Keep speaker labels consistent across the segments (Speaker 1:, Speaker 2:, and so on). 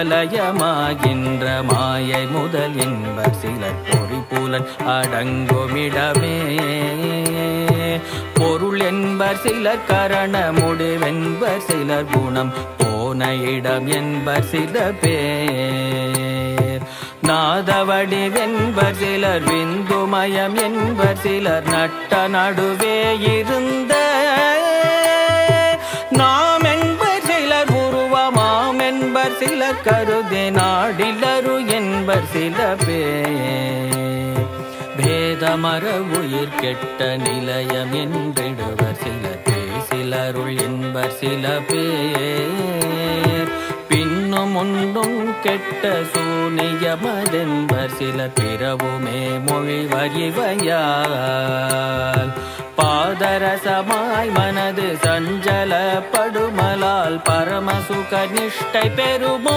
Speaker 1: பூதலயமாகின்ற மாயை முதல் என்பர் சிலர் பொறிபுலன் அடங்குமிடமே பொருள் என்பர் சிலர் கரண முடிவென்பர் சிலர் குணம் போன இடம் என்பர் சில பேர் நாதவடிவென்பர் சிலர் விந்துமயம் என்பர் சிலர் நட்ட நடுவே இருந்த நாம் என்பர் சிலர் உருவமாம் என்பர் சிலர் கருதி நாடிலரு என்பர் சில பேர் பேதமர உயிர் கெட்ட நிலையம் என்றிடுவர் சில பேசிலருள் என்பர் சில பேர் பின்னும் ஒன்றும் கெட்ட சூனியமதென்பர் சில பிறவுமே மொழிவர் இவையால் பாதரசமாய் மனது சஞ்சலப்படுமலால் பரமசுக நிஷ்டை பெறுமோ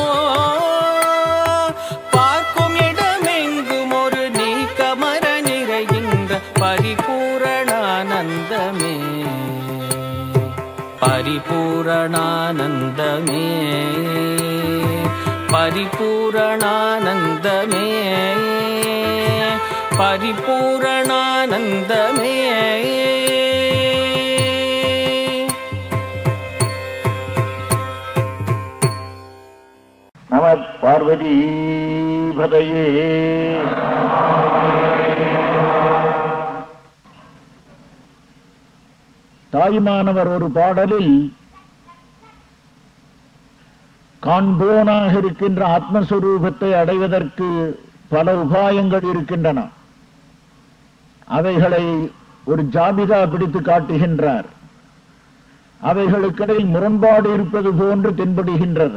Speaker 1: பார்க்கும் இடமெங்கும் ஒரு நீக்கமர நிறைகின்ற பரிபூரணானந்தமே பரிபூரணானந்தமே பரிபூரணானந்தமே பரிபூரணானந்தமே
Speaker 2: நம பார்வதி பதையே தாய்மானவர் ஒரு பாடலில் காண்போனாக இருக்கின்ற ஆத்மஸ்வரூபத்தை அடைவதற்கு பல உபாயங்கள் இருக்கின்றன அவைகளை ஒரு ஜாபிதா பிடித்து காட்டுகின்றார் அவைகளுக்கிடையில் முரண்பாடு இருப்பது போன்று தென்படுகின்றது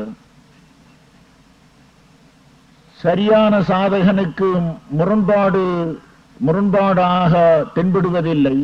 Speaker 2: சரியான சாதகனுக்கு முரண்பாடு முரண்பாடாக தென்படுவதில்லை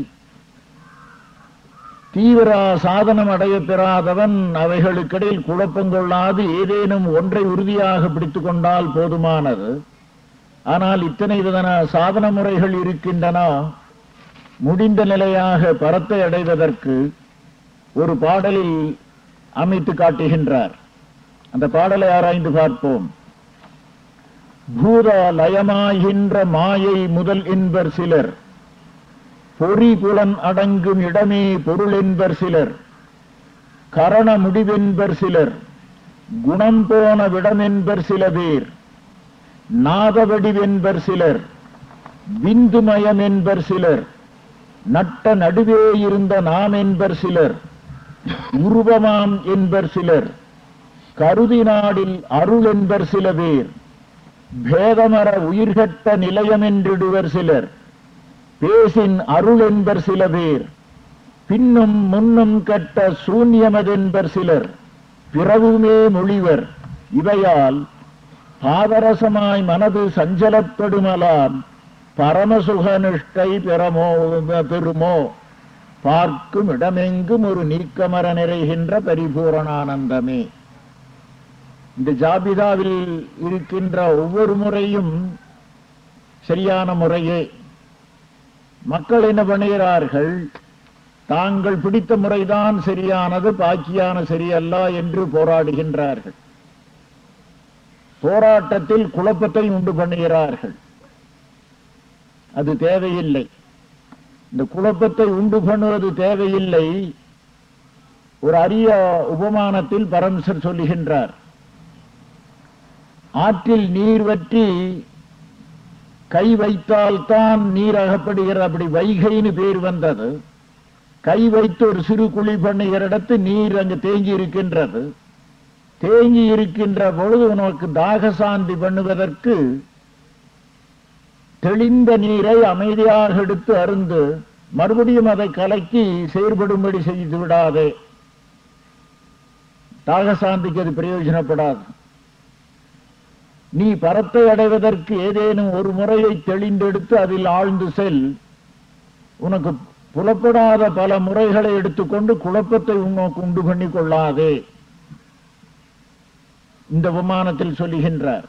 Speaker 2: தீவிர சாதனம் அடைய பெறாதவன் அவைகளுக்கிடையில் குழப்பம் கொள்ளாது ஏதேனும் ஒன்றை உறுதியாக பிடித்துக் கொண்டால் போதுமானது ஆனால் இத்தனை விதமான சாதன முறைகள் இருக்கின்றன முடிந்த நிலையாக பரத்தை அடைவதற்கு ஒரு பாடலில் அமைத்து காட்டுகின்றார் அந்த பாடலை ஆராய்ந்து பார்ப்போம் பூத லயமாகின்ற மாயை முதல் என்பர் சிலர் பொறி புலன் அடங்கும் இடமே பொருள் என்பர் சிலர் கரண முடிவென்பர் சிலர் குணம் போன விடமென்பர் சில பேர் நாதவடிவென்பர் சிலர் விந்துமயம் என்பர் சிலர் நட்ட நடுவே இருந்த நாம் என்பர் சிலர் உருவமாம் என்பர் சிலர் கருதி நாடில் அருள் என்பர் சில பேர் பேதமர உயிர்கட்ட நிலையமென்றிடுவர் சிலர் பேசின் அருள் என்பர் சில பேர் பின்னும் முன்னும் கட்ட சூன்யமதென்பர் சிலர் பிறவுமே மொழிவர் இவையால் பாதரசமாய் மனது சஞ்சலப்படுமலாம் பரமசுக நிஷ்டை பெறமோ பெறுமோ பார்க்கும் இடமெங்கும் ஒரு நீக்கமர நிறைகின்ற பரிபூரணானந்தமே இந்த ஜாபிதாவில் இருக்கின்ற ஒவ்வொரு முறையும் சரியான முறையே மக்கள் என்ன பண்ணுகிறார்கள் தாங்கள் பிடித்த முறைதான் சரியானது பாக்கியான சரியல்ல என்று போராடுகின்றார்கள் போராட்டத்தில் குழப்பத்தை உண்டு பண்ணுகிறார்கள் அது தேவையில்லை இந்த குழப்பத்தை உண்டு பண்ணுவது தேவையில்லை ஒரு அரிய உபமானத்தில் பரமசர் சொல்லுகின்றார் ஆற்றில் நீர் வற்றி கை வைத்தால்தான் நீர் அகப்படுகிறது அப்படி வைகைன்னு பேர் வந்தது கை வைத்து ஒரு சிறு குழி பண்ணுகிற இடத்து நீர் அங்கு தேங்கி இருக்கின்றது தேங்கி இருக்கின்ற பொழுது உனக்கு தாகசாந்தி பண்ணுவதற்கு தெளிந்த நீரை அமைதியாக எடுத்து அருந்து மறுபடியும் அதை கலக்கி செயற்படும்படி செய்து விடாதே தாகசாந்திக்கு அது பிரயோஜனப்படாது நீ பரத்தை அடைவதற்கு ஏதேனும் ஒரு முறையை தெளிந்தெடுத்து அதில் ஆழ்ந்து செல் உனக்கு புலப்படாத பல முறைகளை எடுத்துக்கொண்டு குழப்பத்தை உனக்கு உண்டு பண்ணி கொள்ளாதே இந்த விமானத்தில் சொல்லுகின்றார்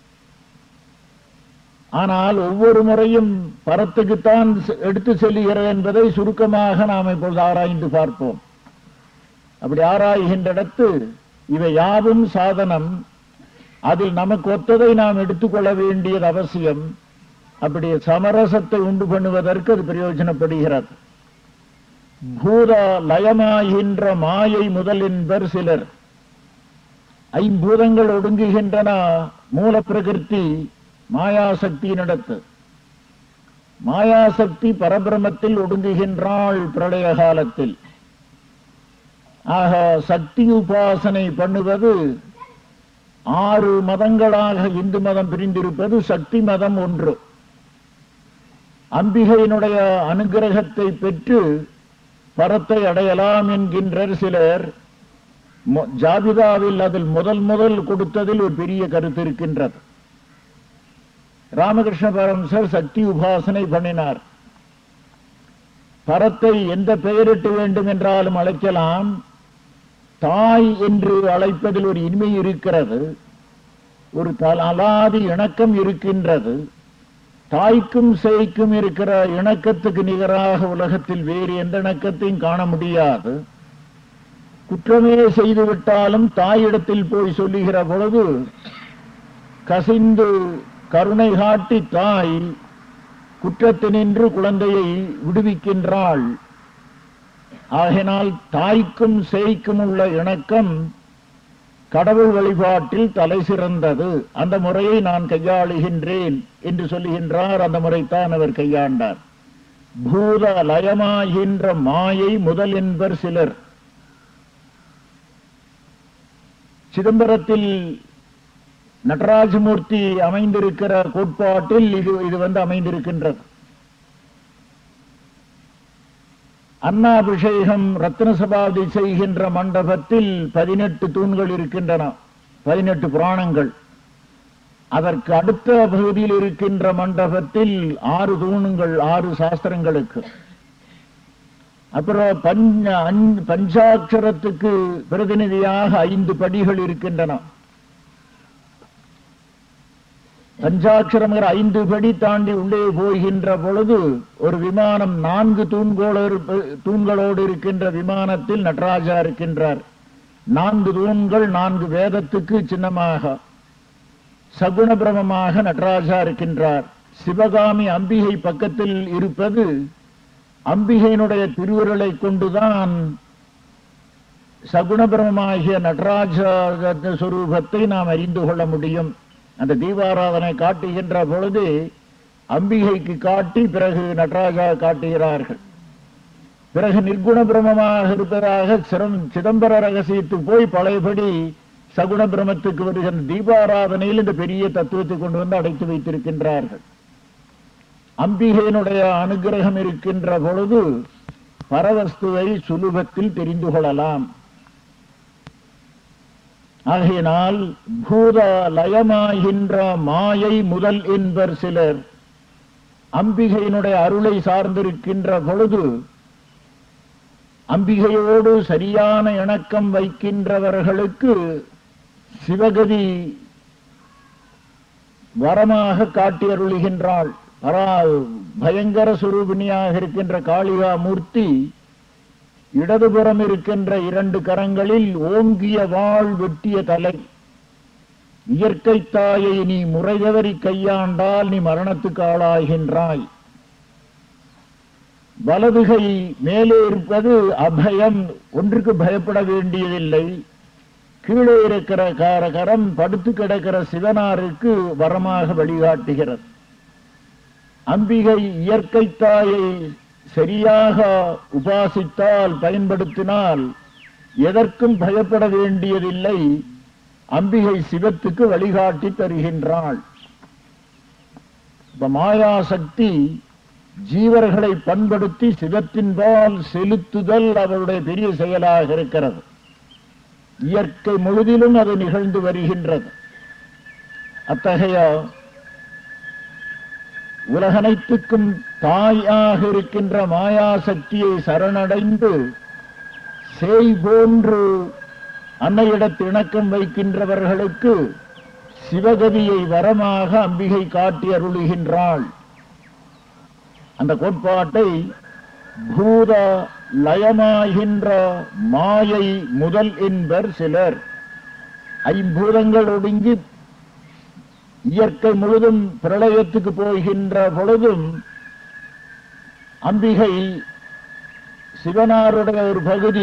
Speaker 2: ஆனால் ஒவ்வொரு முறையும் பரத்துக்குத்தான் எடுத்து செல்லுகிறது என்பதை சுருக்கமாக நாம் இப்பொழுது ஆராய்ந்து பார்ப்போம் அப்படி ஆராய்கின்ற இடத்து இவை யாவும் சாதனம் அதில் நமக்கு ஒத்ததை நாம் எடுத்துக்கொள்ள வேண்டியது அவசியம் அப்படி சமரசத்தை உண்டு பண்ணுவதற்கு அது பிரயோஜனப்படுகிறது பூத லயமாகின்ற மாயை முதல் என்பர் சிலர் ஐம்பூதங்கள் ஒடுங்குகின்றன மூல பிரகிருதி மாயாசக்தியினிடத்து மாயாசக்தி பரபிரமத்தில் ஒடுங்குகின்றாள் பிரளய காலத்தில் ஆக சக்தி உபாசனை பண்ணுவது ஆறு மதங்களாக இந்து மதம் பிரிந்திருப்பது சக்தி மதம் ஒன்று அம்பிகையினுடைய அனுகிரகத்தை பெற்று பரத்தை அடையலாம் என்கின்றர் சிலர் மொ- ஜாபிதாவில் அதில் முதல் முதல் கொடுத்ததில் ஒரு பெரிய கருத்து இருக்கின்றது ராமகிருஷ்ண பரமசர் சக்தி உபாசனை பண்ணினார் பரத்தை எந்த பெயரிட்டு வேண்டும் என்றாலும் அழைக்கலாம் தாய் என்று அழைப்பதில் ஒரு இனிமை இருக்கிறது ஒரு தல- அலாதி இணக்கம் இருக்கின்றது தாய்க்கும் சேய்க்கும் இருக்கிற இணக்கத்துக்கு நிகராக உலகத்தில் வேறு எந்த இணக்கத்தையும் காண முடியாது குற்றமே செய்துவிட்டாலும் தாயிடத்தில் போய் சொல்லுகிற பொழுது கசிந்து கருணை காட்டி தாய் குற்றத்தினின்று குழந்தையை விடுவிக்கின்றாள் ஆகினால் தாய்க்கும் சேய்க்கும் உள்ள இணக்கம் கடவுள் வழிபாட்டில் தலை சிறந்தது அந்த முறையை நான் கையாளுகின்றேன் என்று சொல்லுகின்றார் அந்த முறைத்தான் அவர் கையாண்டார் பூத லயமாகின்ற மாயை முதல் என்பர் சிலர் சிதம்பரத்தில் நடராஜமூர்த்தி அமைந்திருக்கிற கோட்பாட்டில் இது இது வந்து அமைந்திருக்கின்றது அன்னாபிஷேகம் ரத்ன சபாதி செய்கின்ற மண்டபத்தில் பதினெட்டு தூண்கள் இருக்கின்றன பதினெட்டு புராணங்கள் அதற்கு அடுத்த பகுதியில் இருக்கின்ற மண்டபத்தில் ஆறு தூணுங்கள் ஆறு சாஸ்திரங்களுக்கு அப்புறம் பஞ்ச அஞ்- பஞ்சாட்சரத்துக்கு பிரதிநிதியாக ஐந்து படிகள் இருக்கின்றன பஞ்சாட்சரங்கிற ஐந்து படி தாண்டி உள்ளே போகின்ற பொழுது ஒரு விமானம் நான்கு தூண்களோடு தூண்களோடு இருக்கின்ற விமானத்தில் நடராஜா இருக்கின்றார் நான்கு தூண்கள் நான்கு வேதத்துக்கு சின்னமாக சகுண பிரமமாக நடராஜா இருக்கின்றார் சிவகாமி அம்பிகை பக்கத்தில் இருப்பது அம்பிகையினுடைய திருவுருளை கொண்டுதான் சகுணபிரமமாகிய நடராஜ சுரூபத்தை நாம் அறிந்து கொள்ள முடியும் அந்த தீபாராதனை காட்டுகின்ற பொழுது அம்பிகைக்கு காட்டி பிறகு நடராஜா காட்டுகிறார்கள் பிறகு நிர்குண பிரமமாக இருப்பதாக சிரம் சிதம்பர ரகசியத்துக்கு போய் பழையபடி சகுண பிரமத்துக்கு வருகின்ற தீபாராதனையில் இந்த பெரிய தத்துவத்தை கொண்டு வந்து அடைத்து வைத்திருக்கின்றார்கள் அம்பிகையினுடைய அனுகிரகம் இருக்கின்ற பொழுது பரவஸ்துவை சுலபத்தில் தெரிந்து கொள்ளலாம் ஆகையினால் பூத லயமாகின்ற மாயை முதல் என்பர் சிலர் அம்பிகையினுடைய அருளை சார்ந்திருக்கின்ற பொழுது அம்பிகையோடு சரியான இணக்கம் வைக்கின்றவர்களுக்கு சிவகதி வரமாக காட்டி அருளுகின்றாள் பரா பயங்கர சுரூபிணியாக இருக்கின்ற காளிகா மூர்த்தி இடதுபுறம் இருக்கின்ற இரண்டு கரங்களில் ஓங்கிய வாள் வெட்டிய தலை இயற்கை தாயை நீ முறைதவறி கையாண்டால் நீ மரணத்துக்கு ஆளாகின்றாய் வலதுகை மேலே இருப்பது அபயம் ஒன்றுக்கு பயப்பட வேண்டியதில்லை கீழே இருக்கிற கார கரம் படுத்து கிடக்கிற சிவனாருக்கு வரமாக வழிகாட்டுகிறது அம்பிகை இயற்கை தாயை சரியாக உபாசித்தால் பயன்படுத்தினால் எதற்கும் பயப்பட வேண்டியதில்லை அம்பிகை சிவத்துக்கு வழிகாட்டி தருகின்றாள் இப்ப மாயா சக்தி ஜீவர்களை பண்படுத்தி சிவத்தின்பால் செலுத்துதல் அவருடைய பெரிய செயலாக இருக்கிறது இயற்கை முழுதிலும் அது நிகழ்ந்து வருகின்றது அத்தகைய உலகனைத்துக்கும் தாயாக இருக்கின்ற மாயா சக்தியை சரணடைந்து சேய் போன்று அன்னையிடத்து இணக்கம் வைக்கின்றவர்களுக்கு சிவகதியை வரமாக அம்பிகை காட்டி அருளுகின்றாள் அந்த கோட்பாட்டை பூத லயமாகின்ற மாயை முதல் என்பர் சிலர் ஐம்பூதங்கள் ஒடுங்கி இயற்கை முழுதும் பிரளயத்துக்கு போகின்ற பொழுதும் அம்பிகை சிவனாருடைய ஒரு பகுதி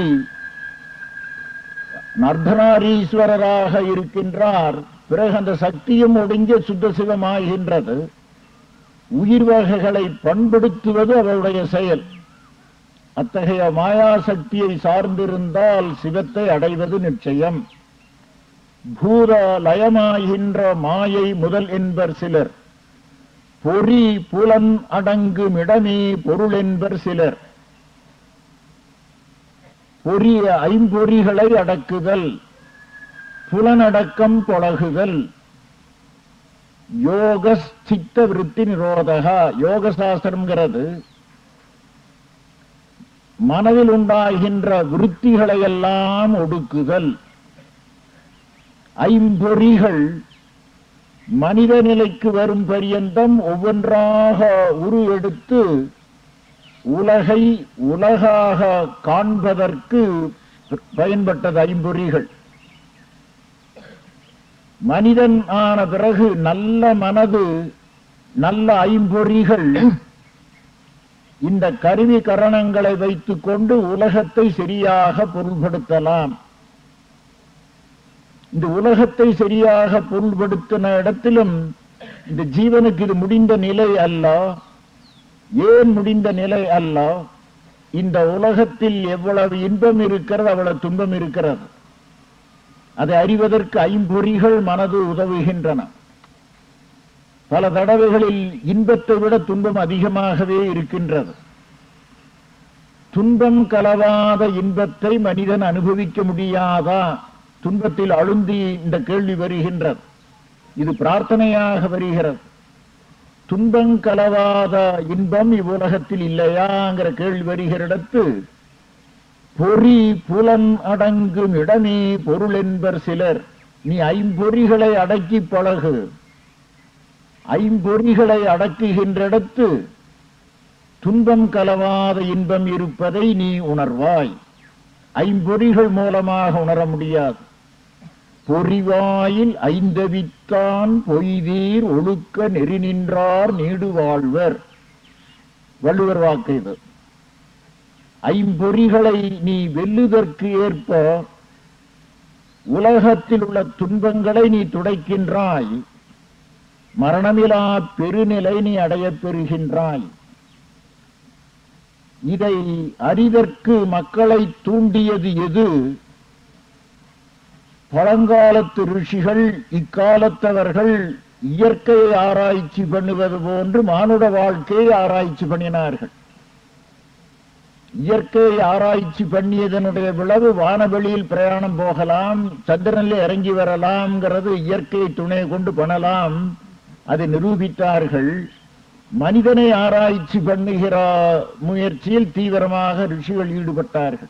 Speaker 2: நர்தனாரீஸ்வரராக இருக்கின்றார் பிறகு அந்த சக்தியும் ஒடுங்கி சுத்த சிவமாகின்றது உயிர் வகைகளை பண்படுத்துவது அவருடைய செயல் அத்தகைய மாயா சக்தியை சார்ந்திருந்தால் சிவத்தை அடைவது நிச்சயம் பூத லயமாகின்ற மாயை முதல் என்பர் சிலர் பொறி புலன் அடங்கும் இடமே பொருள் என்பர் சிலர் பொறிய ஐம்பொறிகளை அடக்குதல் புலனடக்கம் தொழகுதல் யோக சித்த விருத்தி நிரோதகா யோக சாஸ்திரம்ங்கிறது மனதில் உண்டாகின்ற விருத்திகளை எல்லாம் ஒடுக்குதல் ஐம்பொறிகள் மனித நிலைக்கு வரும் பரியந்தம் ஒவ்வொன்றாக உரு எடுத்து உலகை உலகாக காண்பதற்கு பயன்பட்டது ஐம்பொறிகள் மனிதன் ஆன பிறகு நல்ல மனது நல்ல ஐம்பொறிகள் இந்த கருவி கரணங்களை வைத்துக் கொண்டு உலகத்தை சரியாக பொருள்படுத்தலாம் இந்த உலகத்தை சரியாக பொருள்படுத்தின இடத்திலும் இந்த ஜீவனுக்கு இது முடிந்த நிலை அல்ல ஏன் முடிந்த நிலை அல்ல இந்த உலகத்தில் எவ்வளவு இன்பம் இருக்கிறது அவ்வளவு துன்பம் இருக்கிறது அதை அறிவதற்கு ஐம்பொறிகள் மனது உதவுகின்றன பல தடவைகளில் இன்பத்தை விட துன்பம் அதிகமாகவே இருக்கின்றது துன்பம் கலவாத இன்பத்தை மனிதன் அனுபவிக்க முடியாதா துன்பத்தில் அழுந்தி இந்த கேள்வி வருகின்றது இது பிரார்த்தனையாக வருகிறது துன்பம் கலவாத இன்பம் இவ்வுலகத்தில் இல்லையாங்கிற கேள்வி வருகிற இடத்து பொறி புலன் அடங்கும் இடமே பொருள் என்பர் சிலர் நீ ஐம்பொறிகளை அடக்கி பழகு ஐம்பொறிகளை அடக்குகின்ற இடத்து துன்பம் கலவாத இன்பம் இருப்பதை நீ உணர்வாய் ஐம்பொறிகள் மூலமாக உணர முடியாது பொறிவாயில் ஐந்தவித்தான் பொய்தீர் ஒழுக்க நெறி நின்றார் நீடு வாழ்வர் வள்ளுவர் வாக்கு இது ஐம்பொறிகளை நீ வெல்லுதற்கு ஏற்ப உலகத்தில் உள்ள துன்பங்களை நீ துடைக்கின்றாய் மரணமிலா பெருநிலை நீ அடையப் பெறுகின்றாய் இதை அறிதற்கு மக்களை தூண்டியது எது பழங்காலத்து ரிஷிகள் இக்காலத்தவர்கள் இயற்கையை ஆராய்ச்சி பண்ணுவது போன்று மானுட வாழ்க்கையை ஆராய்ச்சி பண்ணினார்கள் இயற்கையை ஆராய்ச்சி பண்ணியதனுடைய விளைவு வானவெளியில் பிரயாணம் போகலாம் சந்திரனில் இறங்கி வரலாம்ங்கிறது இயற்கையை துணை கொண்டு பண்ணலாம் அதை நிரூபித்தார்கள் மனிதனை ஆராய்ச்சி பண்ணுகிற முயற்சியில் தீவிரமாக ரிஷிகள் ஈடுபட்டார்கள்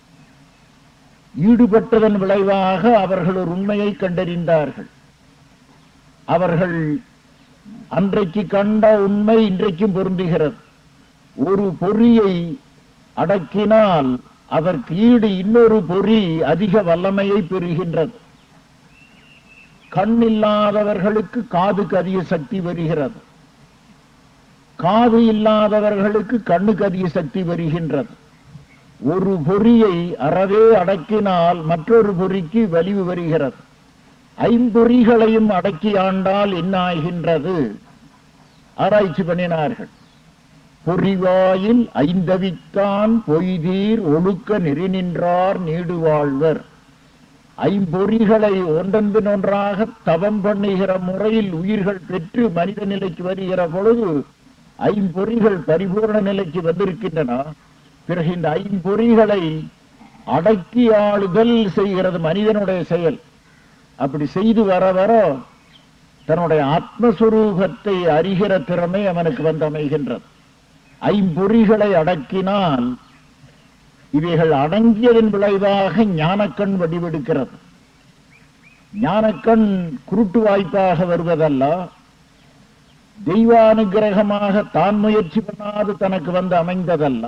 Speaker 2: ஈடுபட்டதன் விளைவாக அவர்கள் ஒரு உண்மையை கண்டறிந்தார்கள் அவர்கள் அன்றைக்கு கண்ட உண்மை இன்றைக்கும் பொருந்துகிறது ஒரு பொறியை அடக்கினால் அதற்கு ஈடு இன்னொரு பொறி அதிக வல்லமையை பெறுகின்றது கண் இல்லாதவர்களுக்கு காதுக்கு அதிக சக்தி வருகிறது காது இல்லாதவர்களுக்கு கண்ணுக்கு அதிக சக்தி வருகின்றது ஒரு பொறியை அறவே அடக்கினால் மற்றொரு பொறிக்கு வலிவு வருகிறது ஐம்பொறிகளையும் அடக்கி ஆண்டால் என்ன ஆகின்றது ஆராய்ச்சி பண்ணினார்கள் பொறிவாயில் ஐந்தவித்தான் பொய்தீர் ஒழுக்க நெறி நின்றார் நீடு வாழ்வர் ஐம்பொறிகளை ஒன்றன்பின் ஒன்றாக தவம் பண்ணுகிற முறையில் உயிர்கள் பெற்று மனித நிலைக்கு வருகிற பொழுது ஐம்பொறிகள் பரிபூர்ண நிலைக்கு வந்திருக்கின்றன பிறகு இந்த ஐம்பொறிகளை அடக்கி ஆளுதல் செய்கிறது மனிதனுடைய செயல் அப்படி செய்து வர வர தன்னுடைய ஆத்மஸ்வரூபத்தை அறிகிற திறமை அவனுக்கு வந்து அமைகின்றது ஐம்பொறிகளை அடக்கினால் இவைகள் அடங்கியதன் விளைவாக ஞானக்கண் வடிவெடுக்கிறது ஞானக்கண் குருட்டு வாய்ப்பாக வருவதல்ல தெய்வானுகிரகமாக தான் முயற்சி பண்ணாது தனக்கு வந்து அமைந்ததல்ல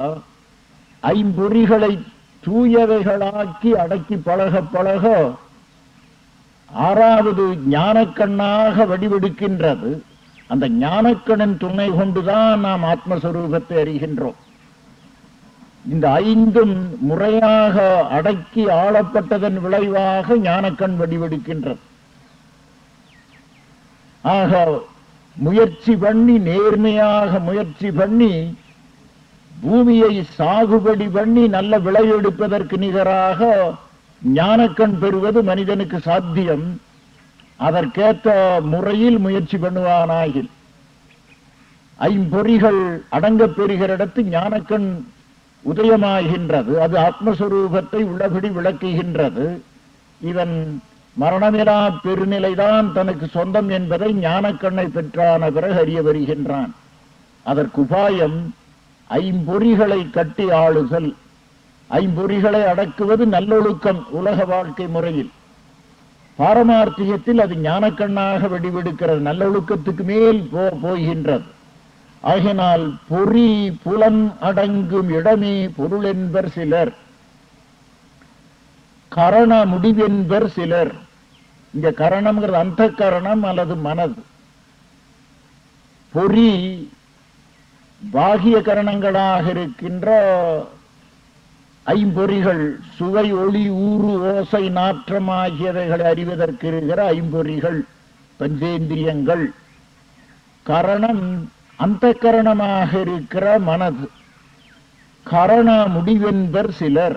Speaker 2: ஐம்பொறிகளை தூயவைகளாக்கி அடக்கி பழக பழக ஆறாவது ஞானக்கண்ணாக வடிவெடுக்கின்றது அந்த ஞானக்கண்ணின் துணை கொண்டுதான் நாம் ஆத்மஸ்வரூபத்தை அறிகின்றோம் இந்த ஐந்தும் முறையாக அடக்கி ஆளப்பட்டதன் விளைவாக ஞானக்கண் வடிவெடுக்கின்றது ஆக முயற்சி பண்ணி நேர்மையாக முயற்சி பண்ணி பூமியை சாகுபடி பண்ணி நல்ல விளைவெடுப்பதற்கு நிகராக ஞானக்கண் பெறுவது மனிதனுக்கு சாத்தியம் அதற்கேற்ற முறையில் முயற்சி பண்ணுவானாகில் ஐம்பொறிகள் அடங்கப் பெறுகிற இடத்து ஞானக்கண் உதயமாகின்றது அது ஆத்மஸ்வரூபத்தை உள்ளபடி விளக்குகின்றது இவன் மரணமிலா பெருநிலைதான் தனக்கு சொந்தம் என்பதை ஞானக்கண்ணை பெற்றான பிறகு அறிய வருகின்றான் அதற்கு உபாயம் ஐம்பொறிகளை கட்டி ஆளுதல் ஐம்பொறிகளை அடக்குவது நல்லொழுக்கம் உலக வாழ்க்கை முறையில் பாரமார்த்திகத்தில் அது ஞானக்கண்ணாக வெடிவெடுக்கிறது நல்லொழுக்கத்துக்கு மேல் போ போகின்றது ஆகினால் பொறி புலன் அடங்கும் இடமே பொருள் என்பர் சிலர் கரண முடிவென்பர் சிலர் இங்க கரணம்ங்கிறது அந்த கரணம் அல்லது மனது பொறி பாகிய கரணங்களாக இருக்கின்ற ஐம்பொறிகள் சுவை ஒளி ஊறு ஓசை நாற்றம் ஆகியவைகளை அறிவதற்கு இருக்கிற ஐம்பொறிகள் பஞ்சேந்திரியங்கள் கரணம் அந்த கரணமாக இருக்கிற மனது கரண முடிவென்பர் சிலர்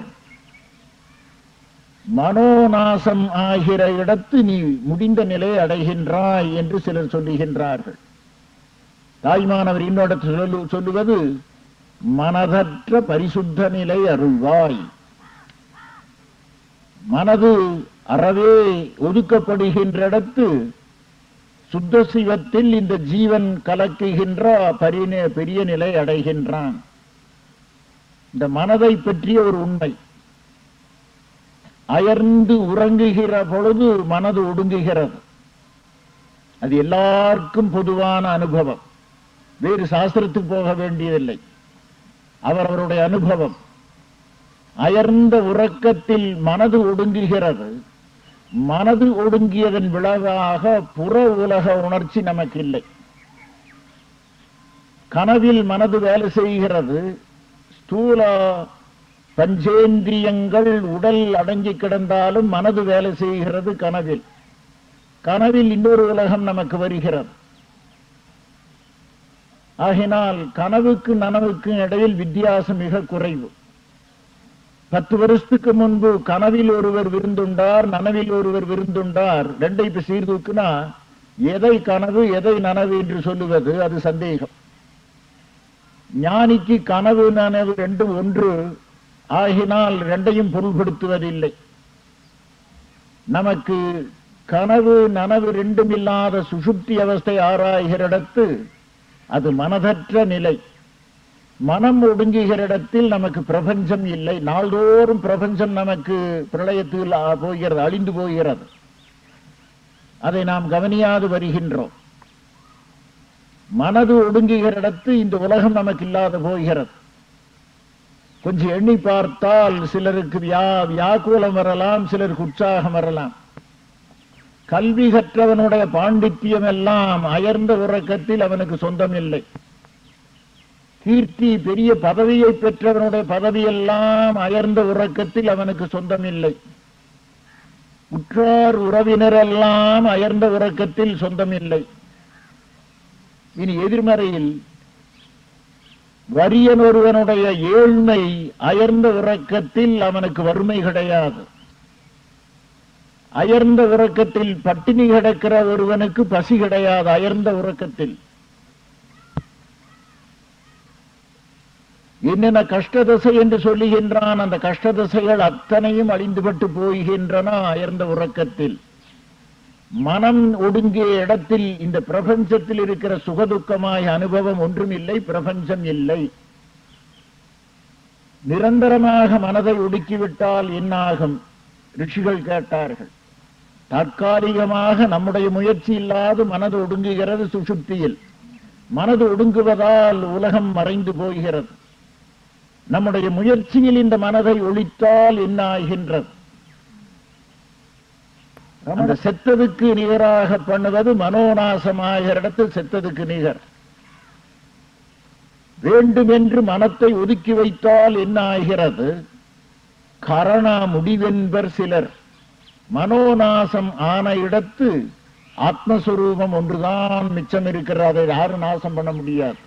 Speaker 2: மனோநாசம் ஆகிற இடத்து நீ முடிந்த நிலை அடைகின்றாய் என்று சிலர் சொல்லுகின்றார்கள் தாய்மானவர் இன்னொரு சொல்லு சொல்லுவது மனதற்ற பரிசுத்த நிலை அருள்வாய் மனது அறவே ஒதுக்கப்படுகின்ற இடத்து சுத்த சிவத்தில் இந்த ஜீவன் கலக்குகின்ற பரிண பெரிய நிலை அடைகின்றான் இந்த மனதை பற்றிய ஒரு உண்மை அயர்ந்து உறங்குகிற பொழுது மனது ஒடுங்குகிறது அது எல்லாருக்கும் பொதுவான அனுபவம் வேறு சாஸ்திரத்துக்கு போக வேண்டியதில்லை அவரவருடைய அனுபவம் அயர்ந்த உறக்கத்தில் மனது ஒடுங்குகிறது மனது ஒடுங்கியதன் விளைவாக புற உலக உணர்ச்சி நமக்கு இல்லை கனவில் மனது வேலை செய்கிறது ஸ்தூல பஞ்சேந்திரியங்கள் உடல் அடங்கி கிடந்தாலும் மனது வேலை செய்கிறது கனவில் கனவில் இன்னொரு உலகம் நமக்கு வருகிறது ஆகினால் கனவுக்கு நனவுக்கு இடையில் வித்தியாசம் மிக குறைவு பத்து வருஷத்துக்கு முன்பு கனவில் ஒருவர் விருந்துண்டார் நனவில் ஒருவர் விருந்துண்டார் ரெண்டை இப்ப சீர்தூக்குனா எதை கனவு எதை நனவு என்று சொல்லுவது அது சந்தேகம் ஞானிக்கு கனவு நனவு ரெண்டும் ஒன்று ஆகினால் ரெண்டையும் பொருள்படுத்துவதில்லை நமக்கு கனவு நனவு ரெண்டும் இல்லாத சுசுப்தி அவஸ்தை ஆராய்கிற இடத்து அது மனதற்ற நிலை மனம் ஒடுங்குகிற இடத்தில் நமக்கு பிரபஞ்சம் இல்லை நாள்தோறும் பிரபஞ்சம் நமக்கு பிரளயத்தில் ஆ, போகிறது அழிந்து போகிறது அதை நாம் கவனியாது வருகின்றோம் மனது ஒடுங்குகிற இடத்து இந்த உலகம் நமக்கு இல்லாத போகிறது கொஞ்சம் எண்ணி பார்த்தால் சிலருக்கு வியா வியாக்குலம் வரலாம் சிலருக்கு உற்சாகம் வரலாம் கல்வி கற்றவனுடைய பாண்டித்தியம் எல்லாம் அயர்ந்த உறக்கத்தில் அவனுக்கு சொந்தம் இல்லை கீர்த்தி பெரிய பதவியை பெற்றவனுடைய பதவியெல்லாம் அயர்ந்த உறக்கத்தில் அவனுக்கு சொந்தம் இல்லை உற்றார் உறவினரெல்லாம் அயர்ந்த உறக்கத்தில் சொந்தம் இல்லை இனி எதிர்மறையில் வரியன் ஒருவனுடைய ஏழ்மை அயர்ந்த உறக்கத்தில் அவனுக்கு வறுமை கிடையாது அயர்ந்த உறக்கத்தில் பட்டினி கிடக்கிற ஒருவனுக்கு பசி கிடையாது அயர்ந்த உறக்கத்தில் என்னென்ன கஷ்டதசை என்று சொல்லுகின்றான் அந்த கஷ்டதசைகள் அத்தனையும் அழிந்துபட்டு போகின்றன அயர்ந்த உறக்கத்தில் மனம் ஒடுங்கிய இடத்தில் இந்த பிரபஞ்சத்தில் இருக்கிற சுகதுக்கமாய அனுபவம் ஒன்றும் இல்லை பிரபஞ்சம் இல்லை நிரந்தரமாக மனதை ஒடுக்கிவிட்டால் என்னாகும் ரிஷிகள் கேட்டார்கள் தற்காலிகமாக நம்முடைய முயற்சி இல்லாது மனது ஒடுங்குகிறது சுசுப்தியில் மனது ஒடுங்குவதால் உலகம் மறைந்து போகிறது நம்முடைய முயற்சியில் இந்த மனதை ஒழித்தால் என்ன ஆகின்றது அந்த செத்ததுக்கு நிகராக பண்ணுவது மனோநாசமாகிற இடத்தில் செத்ததுக்கு நிகர் வேண்டுமென்று மனத்தை ஒதுக்கி வைத்தால் என்ன ஆகிறது கரணா முடிவென்பர் சிலர் மனோநாசம் ஆன இடத்து ஆத்மஸ்வரூபம் ஒன்றுதான் மிச்சம் இருக்கிறது அதை யாரும் நாசம் பண்ண முடியாது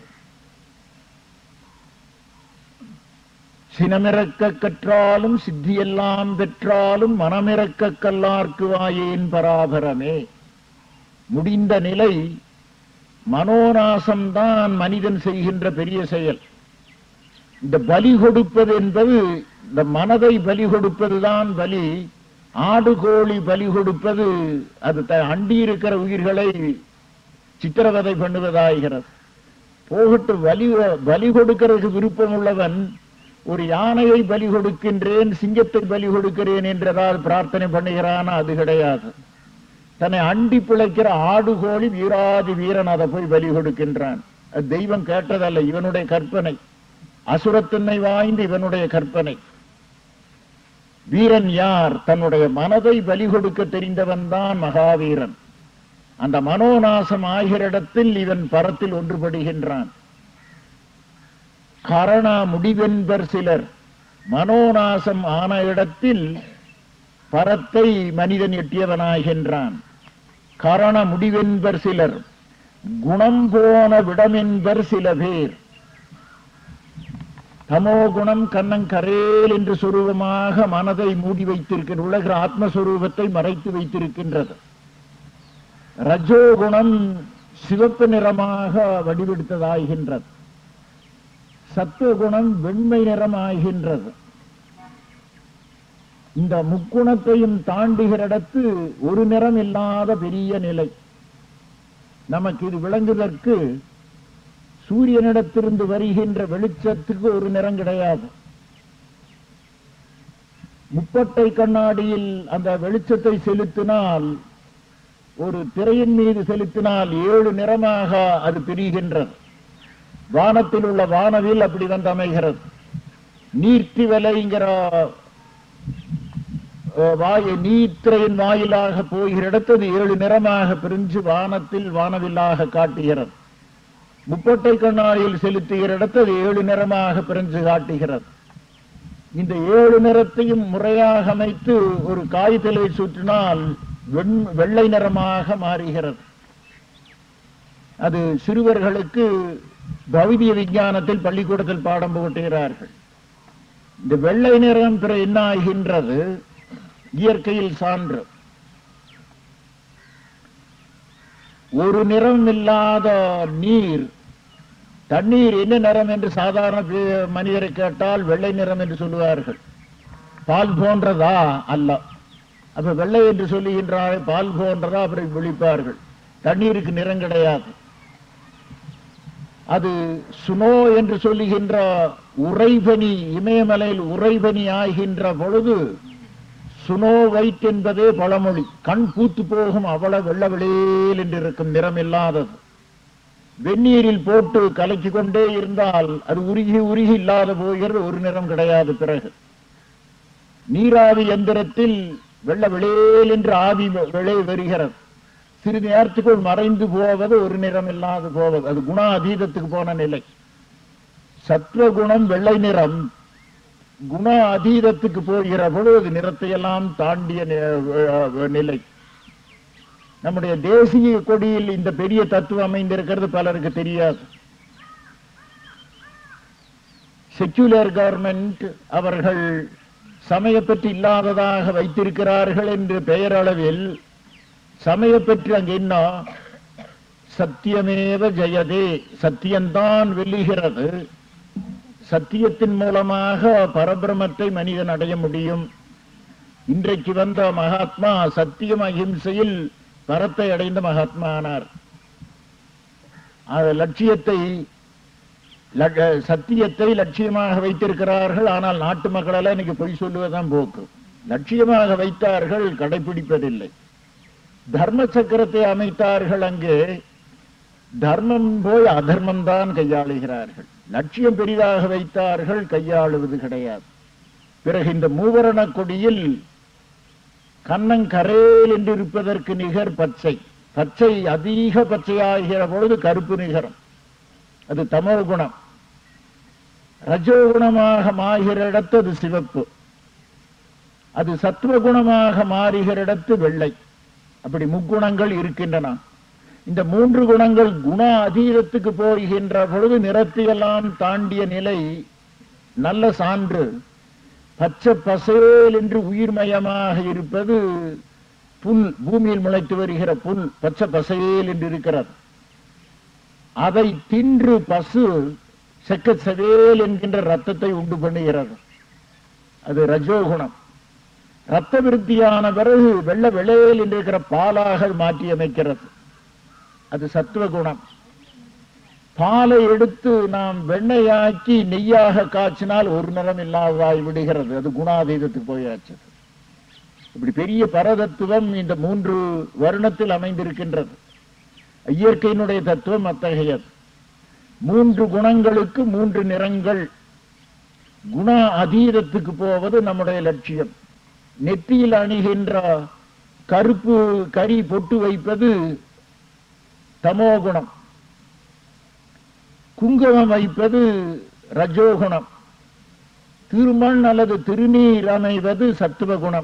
Speaker 2: சினமிறக்க கற்றாலும் சித்தியெல்லாம் பெற்றாலும் மனமிறக்க கல்லார்க்கு வாயேன் பராபரமே முடிந்த நிலை மனோநாசம்தான் மனிதன் செய்கின்ற பெரிய செயல் இந்த பலி கொடுப்பது என்பது இந்த மனதை பலி கொடுப்பதுதான் பலி ஆடு கோழி பலி கொடுப்பது அது த- அண்டி இருக்கிற உயிர்களை சித்திரவதை பண்ணுவதாகிறது போகட்டு பலி பலி கொடுக்கிறதுக்கு விருப்பம் உள்ளவன் ஒரு யானையை பலி கொடுக்கின்றேன் சிங்கத்தை பலி கொடுக்கிறேன் என்றதால் பிரார்த்தனை பண்ணுகிறான் அது கிடையாது தன்னை அண்டி பிழைக்கிற ஆடு கோழி வீராதி வீரன் அதை போய் பலி கொடுக்கின்றான் அது தெய்வம் கேட்டதல்ல இவனுடைய கற்பனை அசுரத்தன்மை வாய்ந்த இவனுடைய கற்பனை வீரன் யார் தன்னுடைய மனதை பலி கொடுக்க தெரிந்தவன் தான் மகாவீரன் அந்த மனோநாசம் ஆகிற இடத்தில் இவன் பரத்தில் ஒன்றுபடுகின்றான் கரணா முடிவென்பர் சிலர் மனோநாசம் ஆன இடத்தில் பரத்தை மனிதன் எட்டியவனாகின்றான் கரண முடிவென்பர் சிலர் குணம் போன விடமென்பர் சில பேர் தமோ குணம் கண்ணங்கரேல் என்று சொரூபமாக மனதை மூடி வைத்திருக்கின்ற உலக ஆத்மஸ்வரூபத்தை மறைத்து வைத்திருக்கின்றது ரஜோகுணம் சிவப்பு நிறமாக வடிவெடுத்ததாகின்றது சத்துவகுணம் வெண்மை நிறமாகின்றது இந்த முக்குணத்தையும் தாண்டுகிற இடத்து ஒரு நிறம் இல்லாத பெரிய நிலை நமக்கு இது விளங்குவதற்கு சூரியனிடத்திலிருந்து வருகின்ற வெளிச்சத்துக்கு ஒரு நிறம் கிடையாது முப்பட்டை கண்ணாடியில் அந்த வெளிச்சத்தை செலுத்தினால் ஒரு திரையின் மீது செலுத்தினால் ஏழு நிறமாக அது பிரிகின்றது வானத்தில் உள்ள வானவில் அப்படி வந்து அமைகிறது நீர்த்தி விலைங்கிற அஹ், வாய் நீத்திரையின் வாயிலாக போகிற இடத்து அது ஏழு நிறமாக பிரிஞ்சு வானத்தில் வானவில்லாக காட்டுகிறது முப்பட்டை கண்ணாடியில் செலுத்துகிற இடத்து அது ஏழு நிறமாக பிரிஞ்சு காட்டுகிறது இந்த ஏழு நிறத்தையும் முறையாக அமைத்து ஒரு காய்தலை சுற்றினால் வெண்- வெள்ளை நிறமாக மாறுகிறது அது சிறுவர்களுக்கு பௌதிக விஞ்ஞானத்தில் பள்ளிக்கூடத்தில் பாடம் புகட்டுகிறார்கள் இந்த வெள்ளை நிறம் பிற என்ன ஆகின்றது இயற்கையில் சான்று ஒரு நிறம் இல்லாத நீர் தண்ணீர் என்ன நிறம் என்று சாதாரண பே- மனிதரை கேட்டால் வெள்ளை நிறம் என்று சொல்லுவார்கள் பால் போன்றதா அல்ல அப்ப வெள்ளை என்று சொல்லுகின்றார் பால் போன்றதா அப்புறம் விழிப்பார்கள் தண்ணீருக்கு நிறம் கிடையாது அது சுனோ என்று சொல்லுகின்ற உறைபனி இமயமலையில் உறைபனி ஆகின்ற பொழுது சுனோ வைட் என்பதே பழமொழி கண் பூத்து போகும் அவ்வளவு வெள்ள வெளியில் என்று இருக்கும் நிறம் இல்லாதது வெந்நீரில் போட்டு கலக்கி கொண்டே இருந்தால் அது உருகி உருகி இல்லாத போகிறது ஒரு நிறம் கிடையாது பிறகு நீராவி எந்திரத்தில் வெள்ள வெளியில் என்று ஆவி வெளியே வருகிறது சிறிது நேரத்துக்குள் மறைந்து போவது ஒரு நிறம் இல்லாது போவது அது குண அதீதத்துக்கு போன நிலை சத்வகுணம் வெள்ளை நிறம் குண அதீதத்துக்கு போகிற பொழுது நிறத்தை எல்லாம் தாண்டிய நி- அஹ் நிலை நம்முடைய தேசிய கொடியில் இந்த பெரிய தத்துவம் அமைந்திருக்கிறது பலருக்கு தெரியாது செக்யூலர் கவர்மெண்ட் அவர்கள் சமயப்பற்று இல்லாததாக வைத்திருக்கிறார்கள் என்று பெயரளவில் சமயப்பற்று அங்கு என்ன சத்தியமேவ ஜெயதே சத்தியம்தான் வெல்லுகிறது சத்தியத்தின் மூலமாக பரபிரமத்தை மனிதன் அடைய முடியும் இன்றைக்கு வந்த மகாத்மா சத்தியம் அகிம்சையில் பரத்தை அடைந்த மகாத்மா ஆனார் அந்த லட்சியத்தை ல- சத்தியத்தை லட்சியமாக வைத்திருக்கிறார்கள் ஆனால் நாட்டு மக்களெல்லாம் இன்னைக்கு பொய் சொல்லுவதுதான் போக்கு லட்சியமாக வைத்தார்கள் கடைபிடிப்பதில்லை தர்ம சக்கரத்தை அமைத்தார்கள் அங்கே தர்மம் போய் அதர்மம் தான் கையாளுகிறார்கள் லட்சியம் பெரிதாக வைத்தார்கள் கையாளுவது கிடையாது பிறகு இந்த மூவரண கொடியில் கண்ணன் கரேல் என்று இருப்பதற்கு நிகர் பச்சை பச்சை அதிக பச்சையாகிற பொழுது கருப்பு நிகரம் அது தமோ குணம் ரஜோகுணமாக மாறுகிற இடத்து அது சிவப்பு அது சத்துவகுணமாக மாறுகிற இடத்து வெள்ளை அப்படி முக்குணங்கள் இருக்கின்றன இந்த மூன்று குணங்கள் குண அதீதத்துக்கு போகின்ற பொழுது நிறத்தையெல்லாம் தாண்டிய நிலை நல்ல சான்று பச்சை பசேல் என்று உயிர்மயமாக இருப்பது புல் பூமியில் முளைத்து வருகிற புல் பச்சை பசேல் என்று இருக்கிறது அதை தின்று பசு செக்க செவேல் என்கின்ற ரத்தத்தை உண்டு பண்ணுகிறது அது ரஜோகுணம் ரத்த விருத்தியான பிறகு வெள்ள வெளையல் என்று இருக்கிற பாலாக மாற்றி அமைக்கிறது அது சத்துவ குணம் பாலை எடுத்து நாம் வெண்ணையாக்கி நெய்யாக காய்ச்சினால் ஒரு நிறம் இல்லாததாய் விடுகிறது அது குணாதீதத்துக்கு போயாச்சு இப்படி பெரிய பரதத்துவம் இந்த மூன்று வருணத்தில் அமைந்திருக்கின்றது இயற்கையினுடைய தத்துவம் அத்தகையது மூன்று குணங்களுக்கு மூன்று நிறங்கள் குண அதீதத்துக்கு போவது நம்முடைய லட்சியம் நெத்தியில் அணிகின்ற கருப்பு கரி பொட்டு வைப்பது தமோகுணம் குங்குமம் வைப்பது ரஜோகுணம் திருமண் அல்லது திருநீர் அமைவது சத்துவகுணம்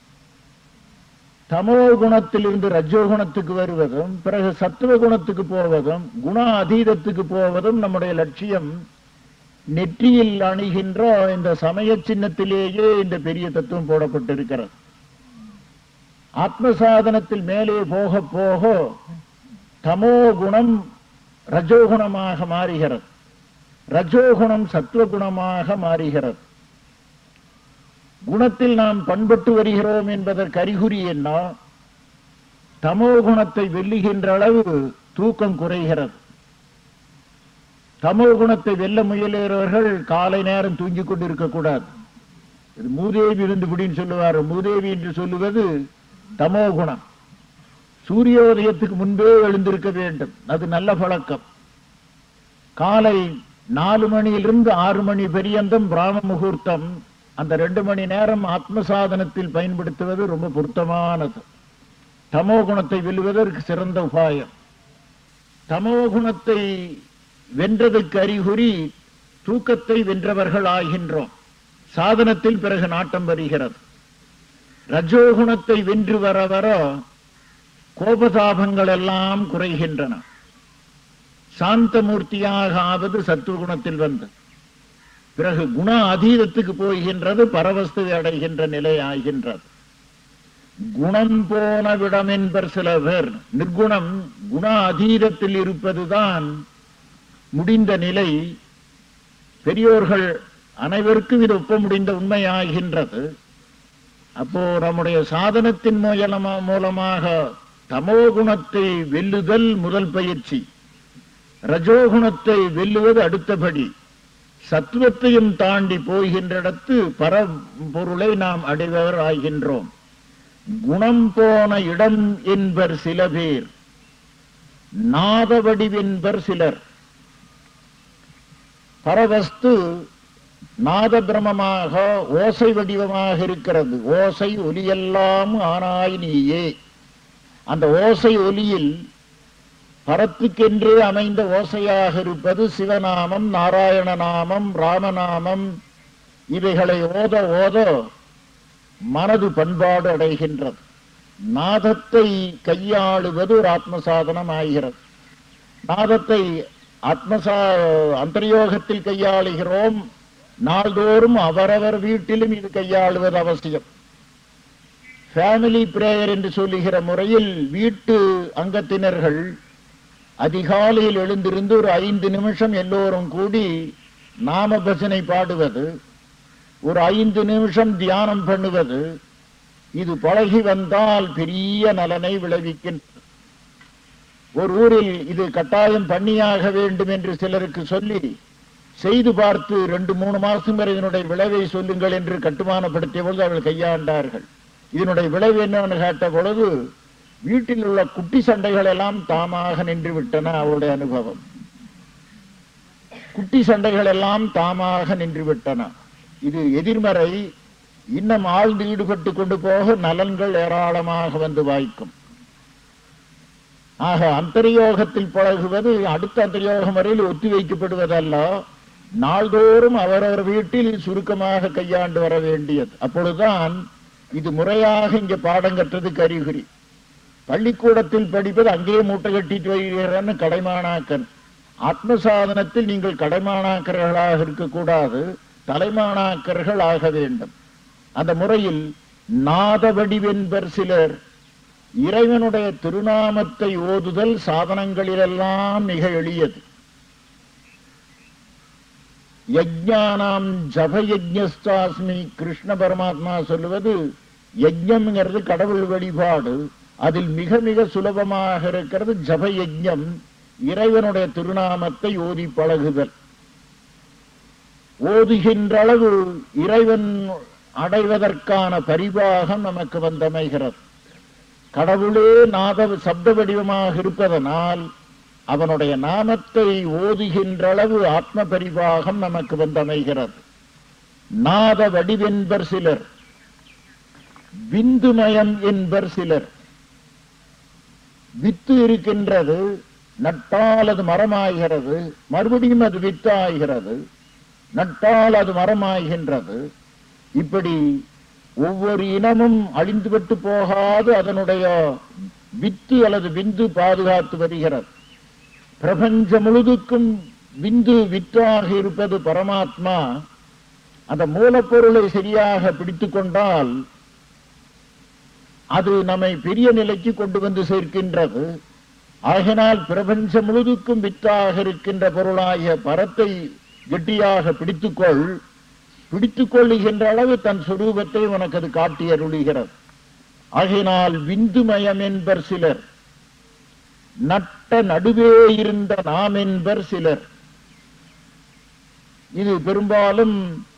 Speaker 2: தமோ குணத்திலிருந்து ரஜோகுணத்துக்கு வருவதும் பிறகு சத்துவ குணத்துக்கு போவதும் குண அதீதத்துக்கு போவதும் நம்முடைய லட்சியம் நெற்றியில் அணிகின்ற இந்த சமய சின்னத்திலேயே இந்த பெரிய தத்துவம் போடப்பட்டிருக்கிறது ஆத்ம சாதனத்தில் மேலே போக போக தமோ குணம் ரஜோகுணமாக மாறுகிறது ரஜோகுணம் சத்துவகுணமாக மாறுகிறது குணத்தில் நாம் பண்பட்டு வருகிறோம் என்பதற்கு அறிகுறி என்ன தமோ குணத்தை வெல்லுகின்ற அளவு தூக்கம் குறைகிறது தமோ குணத்தை வெல்ல முயலுகிறவர்கள் காலை நேரம் தூங்கிக் கொண்டு இருக்கக்கூடாது இது மூதேவி இருந்து பிடின்னு சொல்லுவார் மூதேவி என்று சொல்லுவது தமோ குணம் சூரியோதயத்துக்கு முன்பே எழுந்திருக்க வேண்டும் அது நல்ல பழக்கம் காலை நாலு மணியிலிருந்து ஆறு மணி பரியந்தம் பிராம முகூர்த்தம் அந்த ரெண்டு மணி நேரம் ஆத்ம சாதனத்தில் பயன்படுத்துவது ரொம்ப பொருத்தமானது தமோ குணத்தை வெல்லுவதற்கு சிறந்த உபாயம் தமோ குணத்தை வென்றதுக்கு அறிகுறி தூக்கத்தை வென்றவர்கள் ஆகின்றோம் சாதனத்தில் பிறகு நாட்டம் வருகிறது ரஜோகுணத்தை வென்று வர வர கோபதாபங்கள் எல்லாம் குறைகின்றன சாந்தமூர்த்தியாக ஆவது சத்துவகுணத்தில் வந்து பிறகு குண அதீதத்துக்கு போகின்றது பரவஸ்துவை அடைகின்ற நிலை ஆகின்றது குணம் போன விடம் என்பர் சில பேர் நிர்குணம் குண அதீதத்தில் இருப்பதுதான் முடிந்த நிலை பெரியோர்கள் அனைவருக்கும் இது ஒப்ப முடிந்த உண்மையாகின்றது அப்போ நம்முடைய சாதனத்தின் மூலமா மூலமாக தமோ குணத்தை வெல்லுதல் முதல் பயிற்சி ரஜோகுணத்தை வெல்லுவது அடுத்தபடி சத்துவத்தையும் தாண்டி போகின்ற இடத்து பரம்பொருளை நாம் அடைபவர் ஆகின்றோம் குணம் போன இடம் என்பர் சில பேர் நாத வடிவென்பர் சிலர் பரவஸ்து நாத பிரமமாக ஓசை வடிவமாக இருக்கிறது ஓசை ஒலியெல்லாம் ஆனாய் நீயே அந்த ஓசை ஒலியில் பரத்துக்கென்றே அமைந்த ஓசையாக இருப்பது சிவநாமம் நாராயண நாமம் ராமநாமம் இவைகளை ஓத ஓத மனது பண்பாடு அடைகின்றது நாதத்தை கையாளுவது ஒரு ஆத்ம சாதனம் ஆகிறது நாதத்தை ஆத்மசா அந்தர்யோகத்தில் கையாளுகிறோம் நாள்தோறும் அவரவர் வீட்டிலும் இது கையாளுவது அவசியம் ஃபேமிலி பிரேயர் என்று சொல்லுகிற முறையில் வீட்டு அங்கத்தினர்கள் அதிகாலையில் எழுந்திருந்து ஒரு ஐந்து நிமிஷம் எல்லோரும் கூடி நாம பஜனை பாடுவது ஒரு ஐந்து நிமிஷம் தியானம் பண்ணுவது இது பழகி வந்தால் பெரிய நலனை விளைவிக்கின்றது ஒரு ஊரில் இது கட்டாயம் பண்ணியாக வேண்டும் என்று சிலருக்கு சொல்லி செய்து பார்த்து ரெண்டு மூணு மாசம் வரை இதனுடைய விளைவை சொல்லுங்கள் என்று கட்டுமானப்படுத்திய பொழுது அவர்கள் கையாண்டார்கள் இதனுடைய விளைவு என்னன்னு கேட்ட பொழுது வீட்டில் உள்ள குட்டி சண்டைகள் எல்லாம் தாமாக நின்று விட்டன அவருடைய அனுபவம் குட்டி சண்டைகள் எல்லாம் தாமாக நின்று விட்டன இது எதிர்மறை இன்னும் ஆழ்ந்து ஈடுபட்டு கொண்டு போக நலன்கள் ஏராளமாக வந்து வாய்க்கும் ஆக அந்தரியோகத்தில் பழகுவது அடுத்த அந்தரியோகம் வரையில் ஒத்தி வைக்கப்படுவதல்ல நாள்தோறும் அவரவர் வீட்டில் சுருக்கமாக கையாண்டு வர வேண்டியது அப்பொழுதுதான் இது முறையாக இங்க பாடம் கற்றதுக்கு அறிகுறி பள்ளிக்கூடத்தில் படிப்பது அங்கேயே மூட்டை கட்டிட்டு வருகிறன்னு கடைமானாக்கன் ஆத்ம சாதனத்தில் நீங்கள் கடைமானாக்கர்களாக இருக்கக்கூடாது தலைமானாக்கர்கள் ஆக வேண்டும் அந்த முறையில் நாத வடிவென்பர் சிலர் இறைவனுடைய திருநாமத்தை ஓதுதல் சாதனங்களிலெல்லாம் மிக எளியது யஜ்ஞானாம் ஜப யஜ்ஞஸ்தாஸ்மி கிருஷ்ண பரமாத்மா சொல்லுவது யஜ்ஞம்ங்கிறது கடவுள் வழிபாடு அதில் மிக மிக சுலபமாக இருக்கிறது ஜப யஜ்ஞம் இறைவனுடைய திருநாமத்தை ஓதி பழகுதல் ஓதுகின்ற அளவு இறைவன் அடைவதற்கான பரிபாகம் நமக்கு வந்தமைகிறது கடவுளே நாத சப்த வடிவமாக இருப்பதனால் அவனுடைய நாமத்தை ஓதுகின்ற அளவு ஆத்ம பரிபாகம் நமக்கு வந்தமைகிறது நாத வடிவென்பர் சிலர் விந்துமயம் என்பர் சிலர் வித்து இருக்கின்றது நட்டால் அது மரமாகிறது மறுபடியும் அது வித்தாகிறது நட்டால் அது மரமாகின்றது இப்படி ஒவ்வொரு இனமும் அழிந்துவிட்டு போகாது அதனுடைய வித்து அல்லது விந்து பாதுகாத்து வருகிறது பிரபஞ்சம் முழுதுக்கும் விந்து வித்தாக இருப்பது பரமாத்மா அந்த மூலப்பொருளை சரியாக பிடித்துக் கொண்டால் அது நம்மை பெரிய நிலைக்கு கொண்டு வந்து சேர்க்கின்றது ஆகினால் பிரபஞ்சம் முழுதுக்கும் வித்தாக இருக்கின்ற பொருளாகிய பரத்தை கெட்டியாக பிடித்துக்கொள் பிடித்துக் கொள்ளுகின்ற அளவு தன் சுரூபத்தை உனக்கு அது காட்டி அருளுகிறது ஆகினால் விந்துமயம் என்பர் சிலர் நட்ட நடுவே இருந்த நாம் என்பர் சிலர் இது பெரும்பாலும்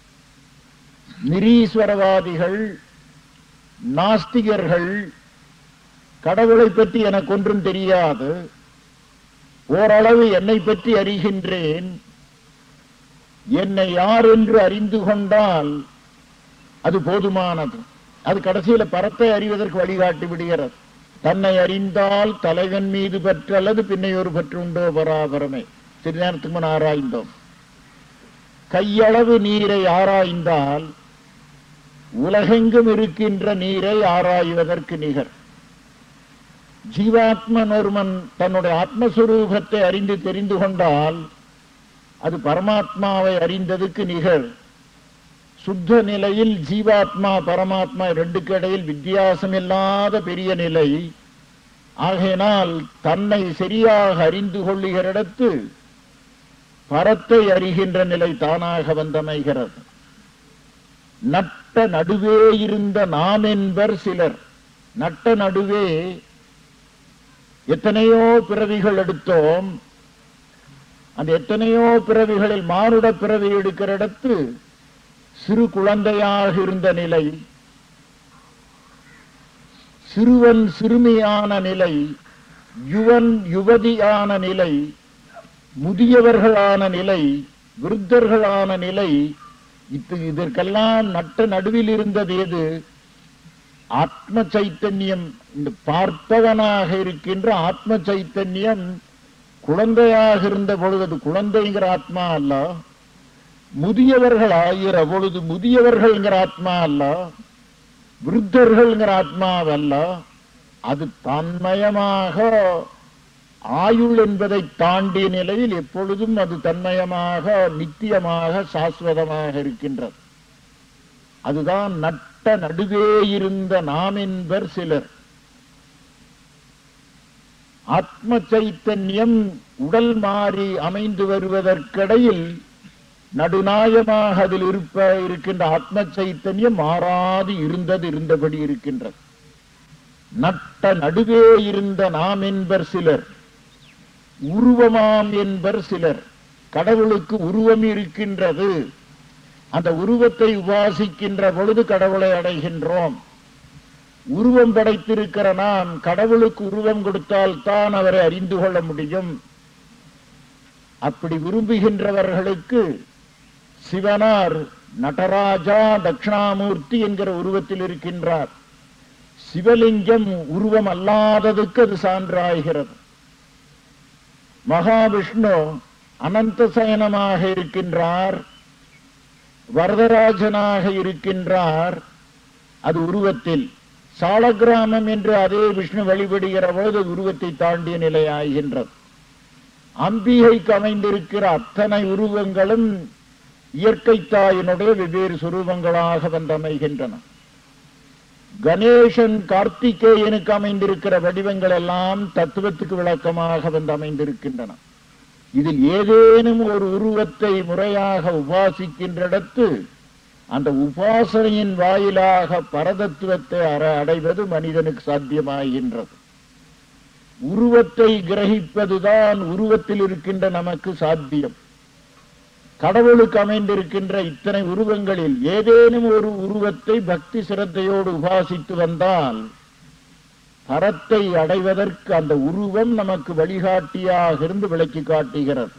Speaker 2: நிரீஸ்வரவாதிகள் நாஸ்திகர்கள் கடவுளை பற்றி எனக்கு ஒன்றும் தெரியாது ஓரளவு என்னை பற்றி அறிகின்றேன் என்னை யார் என்று அறிந்து கொண்டால் அது போதுமானது அது கடைசியில பரத்தை அறிவதற்கு வழிகாட்டி விடுகிறது தன்னை அறிந்தால் தலைவன் மீது பற்று அல்லது பின்னையொரு பற்று உண்டோ பராபரமே சிறு நேரத்துக்கு முன் ஆராய்ந்தோம் கையளவு நீரை ஆராய்ந்தால் உலகெங்கும் இருக்கின்ற நீரை ஆராய்வதற்கு நிகர் ஜீவாத்மன் ஒருவன் தன்னுடைய ஆத்மஸ்வரூபத்தை அறிந்து தெரிந்து கொண்டால் அது பரமாத்மாவை அறிந்ததுக்கு நிகர் சுத்த நிலையில் ஜீவாத்மா பரமாத்மா ரெண்டுக்கு இடையில் வித்தியாசம் இல்லாத பெரிய நிலை ஆகையினால் தன்னை சரியாக அறிந்து கொள்ளுகிற இடத்து பரத்தை அறிகின்ற நிலை தானாக வந்தமைகிறது நட்ட நடுவே இருந்த நாம் என்பர் சிலர் நட்ட நடுவே எத்தனையோ பிறவிகள் எடுத்தோம் அந்த எத்தனையோ பிறவிகளில் மானுட பிறவி எடுக்கிற இடத்து சிறு குழந்தையாக இருந்த நிலை சிறுவன் சிறுமியான நிலை யுவன் யுவதியான நிலை முதியவர்களான நிலை விருத்தர்களான நிலை இது இதற்கெல்லாம் நட்ட நடுவில் இருந்தது எது ஆத்ம சைத்தன்யம் இந்த பார்ப்பவனாக இருக்கின்ற ஆத்ம சைத்தன்யம் குழந்தையாக இருந்த பொழுது அது குழந்தைங்கிற ஆத்மா அல்ல முதியவர்கள் ஆகிற பொழுது முதியவர்கள்ங்கிற ஆத்மா அல்ல விருத்தர்கள்ங்கிற ஆத்மாவல்ல அது தன்மயமாக ஆயுள் என்பதை தாண்டிய நிலையில் எப்பொழுதும் அது தன்மயமாக நித்தியமாக சாஸ்வதமாக இருக்கின்றது அதுதான் நட்ட நடுவே இருந்த நாம் என்பர் சிலர் ஆத்ம சைத்தன்யம் உடல் மாறி அமைந்து வருவதற்கிடையில் நடுநாயமாக அதில் இருப்ப இருக்கின்ற ஆத்ம சைத்தன்யம் மாறாது இருந்தது இருந்தபடி இருக்கின்றது நட்ட நடுவே இருந்த நாம் என்பர் சிலர் உருவமாம் என்பர் சிலர் கடவுளுக்கு உருவம் இருக்கின்றது அந்த உருவத்தை உபாசிக்கின்ற பொழுது கடவுளை அடைகின்றோம் உருவம் படைத்திருக்கிற நாம் கடவுளுக்கு உருவம் கொடுத்தால் தான் அவரை அறிந்து கொள்ள முடியும் அப்படி விரும்புகின்றவர்களுக்கு சிவனார் நடராஜா தட்சிணாமூர்த்தி என்கிற உருவத்தில் இருக்கின்றார் சிவலிங்கம் உருவம் அல்லாததுக்கு அது சான்றாகிறது மகாவிஷ்ணு அனந்த சயனமாக இருக்கின்றார் வரதராஜனாக இருக்கின்றார் அது உருவத்தில் சாலக்கிராமம் என்று அதே விஷ்ணு வழிபடுகிற பொழுது உருவத்தை தாண்டிய நிலையாகின்றது அம்பிகைக்கு அமைந்திருக்கிற அத்தனை உருவங்களும் இயற்கை தாயினுடைய வெவ்வேறு சுரூபங்களாக வந்தமைகின்றன கணேசன் கார்த்திகேயனுக்கு அமைந்திருக்கிற வடிவங்கள் எல்லாம் தத்துவத்துக்கு விளக்கமாக வந்து அமைந்திருக்கின்றன இதில் ஏதேனும் ஒரு உருவத்தை முறையாக உபாசிக்கின்ற இடத்து அந்த உபாசனையின் வாயிலாக பரதத்துவத்தை அற- அடைவது மனிதனுக்கு சாத்தியமாகின்றது உருவத்தை கிரகிப்பதுதான் உருவத்தில் இருக்கின்ற நமக்கு சாத்தியம் கடவுளுக்கு அமைந்திருக்கின்ற இத்தனை உருவங்களில் ஏதேனும் ஒரு உருவத்தை பக்தி சிரத்தையோடு உபாசித்து வந்தால் பரத்தை அடைவதற்கு அந்த உருவம் நமக்கு வழிகாட்டியாக இருந்து விளக்கி காட்டுகிறது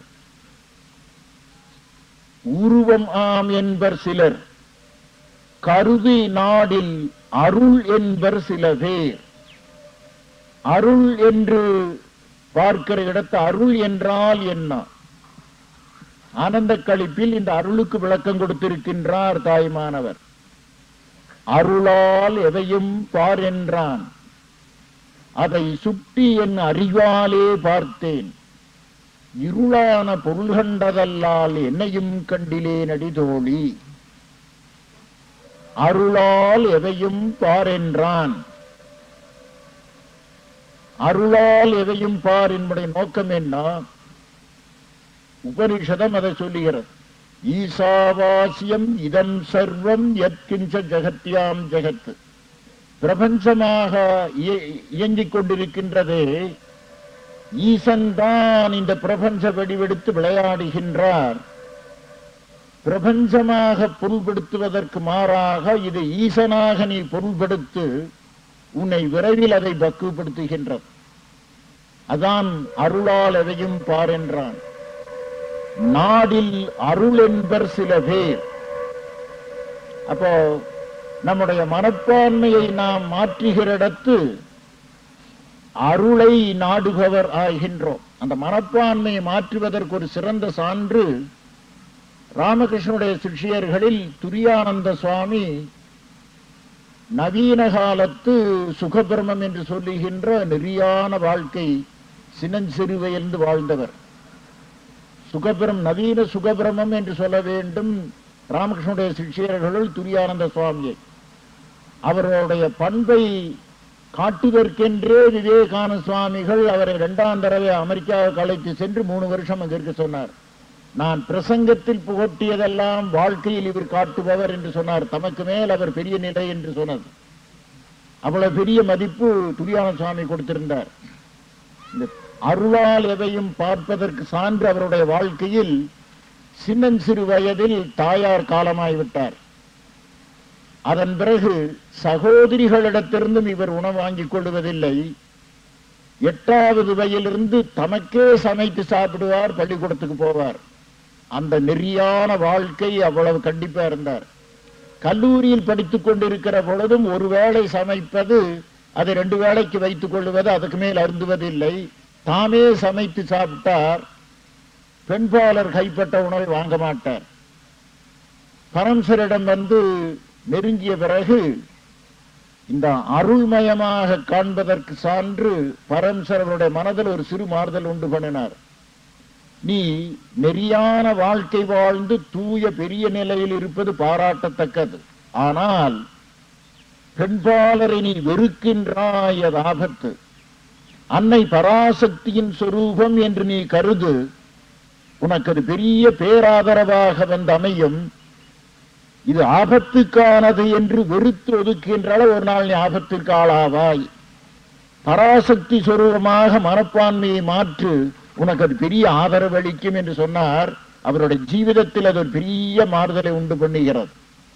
Speaker 2: உருவம் ஆம் என்பர் சிலர் கருதி நாடில் அருள் என்பர் சில பேர் அருள் என்று பார்க்கிற இடத்து அருள் என்றால் என்ன ஆனந்த கழிப்பில் இந்த அருளுக்கு விளக்கம் கொடுத்திருக்கின்றார் தாய்மானவர் அருளால் எதையும் பார் என்றான் அதை சுட்டி என் அறிவாலே பார்த்தேன் இருளான பொருள் கண்டதல்லால் என்னையும் கண்டிலே நடிதோழி அருளால் எதையும் பார் என்றான் அருளால் எதையும் பார் என்படைய நோக்கம் என்ன உபனிஷதம் அதை சொல்லுகிறது ஈசாவாசியம் இதம் சர்வம் எத்கிஞ்ச ஜகத்யாம் ஜகத் பிரபஞ்சமாக இய- இயங்கிக் கொண்டிருக்கின்றதே ஈசன் தான் இந்த பிரபஞ்ச வடிவெடுத்து விளையாடுகின்றார் பிரபஞ்சமாக பொருள்படுத்துவதற்கு மாறாக இது ஈசனாக நீ பொருள்படுத்து உன்னை விரைவில் அதை பக்குவப்படுத்துகின்றது அதான் அருளால் எதையும் பார் என்றான் நாடில் அருள் என்பர் சில பேர் அப்போ நம்முடைய மனப்பான்மையை நாம் மாற்றுகிற இடத்து அருளை நாடுபவர் ஆகின்றோம் அந்த மனப்பான்மையை மாற்றுவதற்கு ஒரு சிறந்த சான்று ராமகிருஷ்ணனுடைய சிஷ்யர்களில் துரியானந்த சுவாமி நவீன காலத்து சுகபிரமம் என்று சொல்லுகின்ற நெறியான வாழ்க்கை சின்னஞ்சிறு வயந்து வாழ்ந்தவர் சுகபிரம் நவீன சுகபிரமம் என்று சொல்ல வேண்டும் ராமகிருஷ்ணனுடைய சிஷ்யர்களுள் துரியானந்த சுவாமியை அவர்களுடைய பண்பை காட்டுவதற்கென்றே விவேகானந்த சுவாமிகள் அவரை இரண்டாம் தடவை அமெரிக்காவுக்கு அழைத்து சென்று மூணு வருஷம் அங்க இருக்க சொன்னார் நான் பிரசங்கத்தில் புகட்டியதெல்லாம் வாழ்க்கையில் இவர் காட்டுபவர் என்று சொன்னார் தமக்கு மேல் அவர் பெரிய நிலை என்று சொன்னது அவ்வளவு பெரிய மதிப்பு துரியானந்த சுவாமி கொடுத்திருந்தார் இந்த அருளால் எதையும் பார்ப்பதற்கு சான்று அவருடைய வாழ்க்கையில் சின்னஞ்சிறு வயதில் தாயார் காலமாய்விட்டார் அதன் பிறகு சகோதரிகளிடத்திலிருந்தும் இவர் உணவு வாங்கிக் கொள்வதில்லை எட்டாவது வயதிலிருந்து தமக்கே சமைத்து சாப்பிடுவார் பள்ளிக்கூடத்துக்கு போவார் அந்த நெறியான வாழ்க்கை அவ்வளவு கண்டிப்பா இருந்தார் கல்லூரியில் படித்துக் கொண்டிருக்கிற பொழுதும் ஒரு வேளை சமைப்பது அதை ரெண்டு வேளைக்கு வைத்துக் கொள்வது அதுக்கு மேல் அருந்துவதில்லை தாமே சமைத்து சாப்பிட்டார் பெண்பாளர் கைப்பட்ட உணவை வாங்க மாட்டார் பரம்சரிடம் வந்து நெருங்கிய பிறகு இந்த அருள்மயமாக காண்பதற்கு சான்று பரம்சரவருடைய மனதில் ஒரு சிறு மாறுதல் உண்டு பண்ணினார் நீ நெறியான வாழ்க்கை வாழ்ந்து தூய பெரிய நிலையில் இருப்பது பாராட்டத்தக்கது ஆனால் பெண்பாளரை நீ வெறுக்கின்றாய் அது ஆபத்து அன்னை பராசக்தியின் சொரூபம் என்று நீ கருது உனக்கு அது பெரிய பேராதரவாக வந்து அமையும் இது ஆபத்துக்கானது என்று வெறுத்து ஒதுக்குகின்ற அளவு ஒரு நாள் நீ ஆபத்திற்கு ஆளாவாய் பராசக்தி சொரூபமாக மனப்பான்மையை மாற்று உனக்கு அது பெரிய ஆதரவு அளிக்கும் என்று சொன்னார் அவருடைய ஜீவிதத்தில் அது ஒரு பெரிய மாறுதலை உண்டு பண்ணுகிறது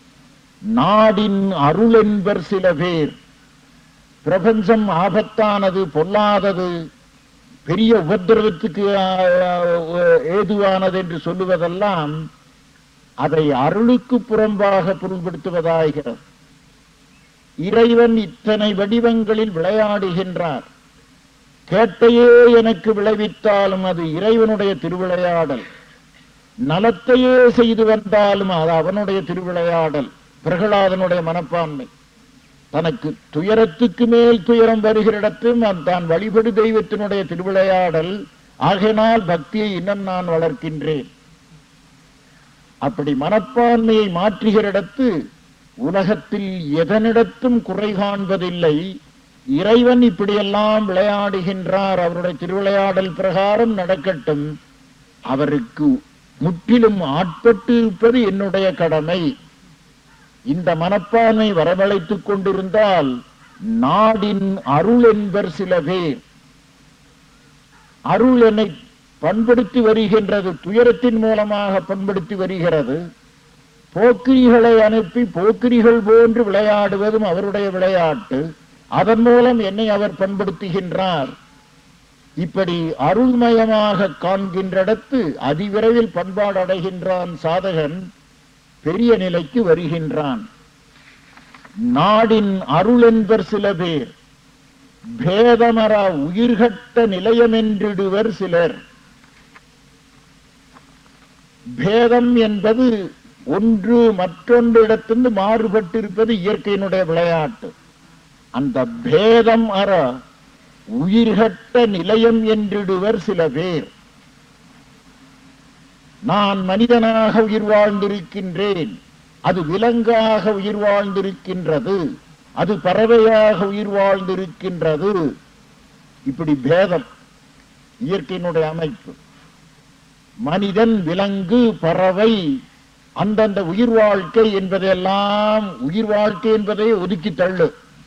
Speaker 2: நாடின் அருள் என்பர் சில பேர் பிரபஞ்சம் ஆபத்தானது பொல்லாதது பெரிய உபத்திரவத்துக்கு ஆ, ஆ, ஏதுவானது என்று சொல்லுவதெல்லாம் அதை அருளுக்கு புறம்பாக பொருள்படுத்துவதாகிறது இறைவன் இத்தனை வடிவங்களில் விளையாடுகின்றார் கேட்டையே எனக்கு விளைவித்தாலும் அது இறைவனுடைய திருவிளையாடல் நலத்தையே செய்து வந்தாலும் அது அவனுடைய திருவிளையாடல் பிரகலாதனுடைய மனப்பான்மை தனக்கு துயரத்துக்கு மேல் துயரம் வருகிற இடத்தும் அது தான் வழிபடு தெய்வத்தினுடைய திருவிளையாடல் ஆகையினால் பக்தியை இன்னும் நான் வளர்க்கின்றேன் அப்படி மனப்பான்மையை மாற்றுகிற இடத்து உலகத்தில் எதனிடத்தும் குறை காண்பதில்லை இறைவன் இப்படியெல்லாம் விளையாடுகின்றார் அவருடைய திருவிளையாடல் பிரகாரம் நடக்கட்டும் அவருக்கு முற்றிலும் ஆட்பட்டு இருப்பது என்னுடைய கடமை இந்த மனப்பான்மை வரவழைத்துக் கொண்டிருந்தால் நாடின் அருள் என்பர் சில பேர் அருள் என்னை பண்படுத்தி வருகின்றது துயரத்தின் மூலமாக பண்படுத்தி வருகிறது போக்கிரிகளை அனுப்பி போக்கிரிகள் போன்று விளையாடுவதும் அவருடைய விளையாட்டு அதன் மூலம் என்னை அவர் பண்படுத்துகின்றார் இப்படி அருள்மயமாக காண்கின்ற இடத்து அதிவிரைவில் பண்பாடு அடைகின்றான் சாதகன் பெரிய நிலைக்கு வருகின்றான் நாடின் அருள் என்பர் சில பேர் பேதமர உயிர்கட்ட நிலையமென்றிடுவர் சிலர் பேதம் என்பது ஒன்று மற்றொன்று இடத்திலிருந்து மாறுபட்டிருப்பது இயற்கையினுடைய விளையாட்டு அந்த பேதம் அற உயிர்கட்ட நிலையம் என்றிடுவர் சில பேர் நான் மனிதனாக உயிர் வாழ்ந்திருக்கின்றேன் அது விலங்காக உயிர் வாழ்ந்திருக்கின்றது அது பறவையாக உயிர் வாழ்ந்திருக்கின்றது இப்படி பேதம் இயற்கையினுடைய அமைப்பு மனிதன் விலங்கு பறவை அந்தந்த உயிர் வாழ்க்கை என்பதெல்லாம் உயிர் வாழ்க்கை என்பதை ஒதுக்கி தள்ளு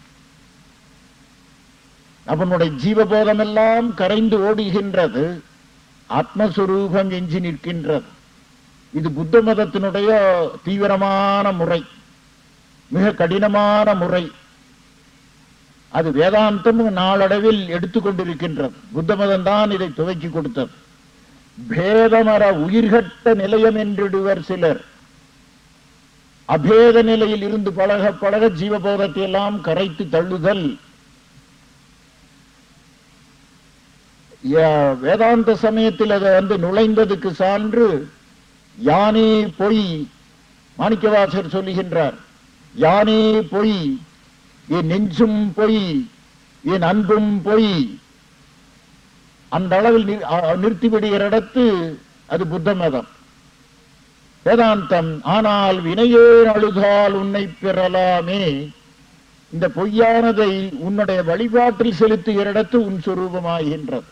Speaker 2: அவனுடைய ஜீவபோதம் எல்லாம் கரைந்து ஓடுகின்றது ஆத்மஸ்வரூபம் எஞ்சி நிற்கின்றது இது புத்த மதத்தினுடைய தீவிரமான முறை மிக கடினமான முறை அது வேதாந்தம் நாளடைவில் எடுத்துக்கொண்டிருக்கின்றது புத்த மதம் தான் இதை துவக்கி கொடுத்தது பேதமர உயிர்கட்ட நிலையம் என்றிடுவர் சிலர் அபேத நிலையில் இருந்து பழக பழக ஜீவபோதத்தை எல்லாம் கரைத்து தள்ளுதல் ய- வேதாந்த சமயத்தில் அதை வந்து நுழைந்ததுக்கு சான்று யானே பொய் மாணிக்கவாசர் சொல்லுகின்றார் யானே பொய் என் நெஞ்சும் பொய் என் அன்பும் பொய் அந்த அளவில் நிறு- அ- நிறுத்திவிடுகிற இடத்து அது புத்த மதம் வேதாந்தம் ஆனால் வினையே அழுதால் உன்னை பெறலாமே இந்த பொய்யானதை உன்னுடைய வழிபாட்டில் செலுத்துகிற இடத்து உன் சுரூபமாகின்றது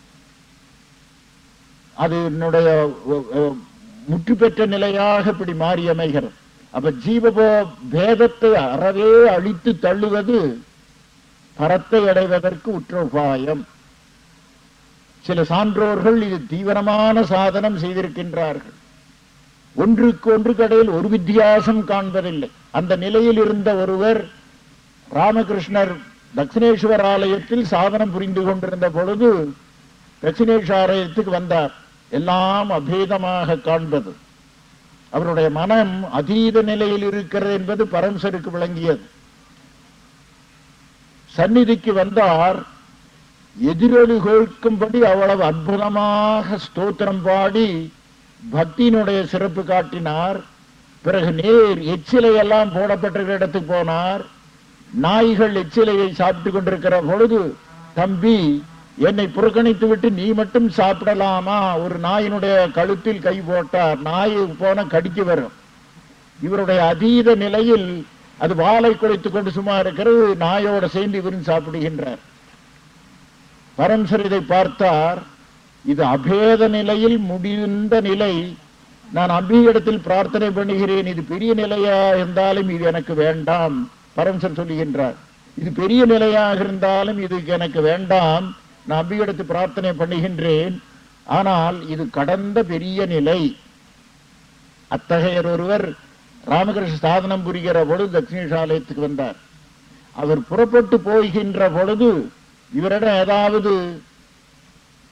Speaker 2: அது என்னுடைய ஒ- ஒ- முற்று பெற்ற நிலையாக இப்படி மாறி அமைகிறது அப்ப ஜீவபோ பேதத்தை அறவே அழித்து தள்ளுவது பரத்தை அடைவதற்கு உற்ற உபாயம் சில சான்றோர்கள் இது தீவிரமான சாதனம் செய்திருக்கின்றார்கள் ஒன்றுக்கு ஒன்றுக்கு இடையில் ஒரு வித்தியாசம் காண்பதில்லை அந்த நிலையில் இருந்த ஒருவர் ராமகிருஷ்ணர் தட்சிணேஸ்வர் ஆலயத்தில் சாதனம் புரிந்து கொண்டிருந்த பொழுது தட்சிணேஸ்வர ஆலயத்துக்கு வந்தார் எல்லாம் அபேதமாக காண்பது அவருடைய மனம் அதீத நிலையில் இருக்கிறது என்பது பரம்சருக்கு விளங்கியது சந்நிதிக்கு வந்தார் எதிரொலி கேட்கும்படி அவ்வளவு அற்புதமாக ஸ்தோத்திரம் பாடி பக்தியினுடைய சிறப்பு காட்டினார் பிறகு நேர் எச்சிலை எல்லாம் போடப்பட்டிருக்கிற இடத்துக்கு போனார் நாய்கள் எச்சிலையை சாப்பிட்டு கொண்டிருக்கிற பொழுது தம்பி என்னை புறக்கணித்து விட்டு நீ மட்டும் சாப்பிடலாமா ஒரு நாயினுடைய கழுத்தில் கை போட்டார் நாய் போன கடிக்க வரும் இவருடைய அதீத நிலையில் அது வாளை குலைத்துக் கொண்டு சும்மா இருக்கிறது நாயோட சேர்ந்து இவரும் சாப்பிடுகின்றார் பரம்சர் இதை பார்த்தார் இது அபேத நிலையில் முடிந்த நிலை நான் அம்பியிடத்தில் பிரார்த்தனை பண்ணுகிறேன் இது பெரிய நிலையா இருந்தாலும் இது எனக்கு வேண்டாம் பரம்சர் சொல்லுகின்றார் இது பெரிய நிலையாக இருந்தாலும் இது எனக்கு வேண்டாம் நான் அம்பியிடத்தில் பிரார்த்தனை பண்ணுகின்றேன் ஆனால் இது கடந்த பெரிய நிலை அத்தகையர் ஒருவர் ராமகிருஷ்ண சாதனம் புரிகிற பொழுது தட்சிணேஷாலயத்துக்கு வந்தார் அவர் புறப்பட்டு போகின்ற பொழுது இவரிடம் ஏதாவது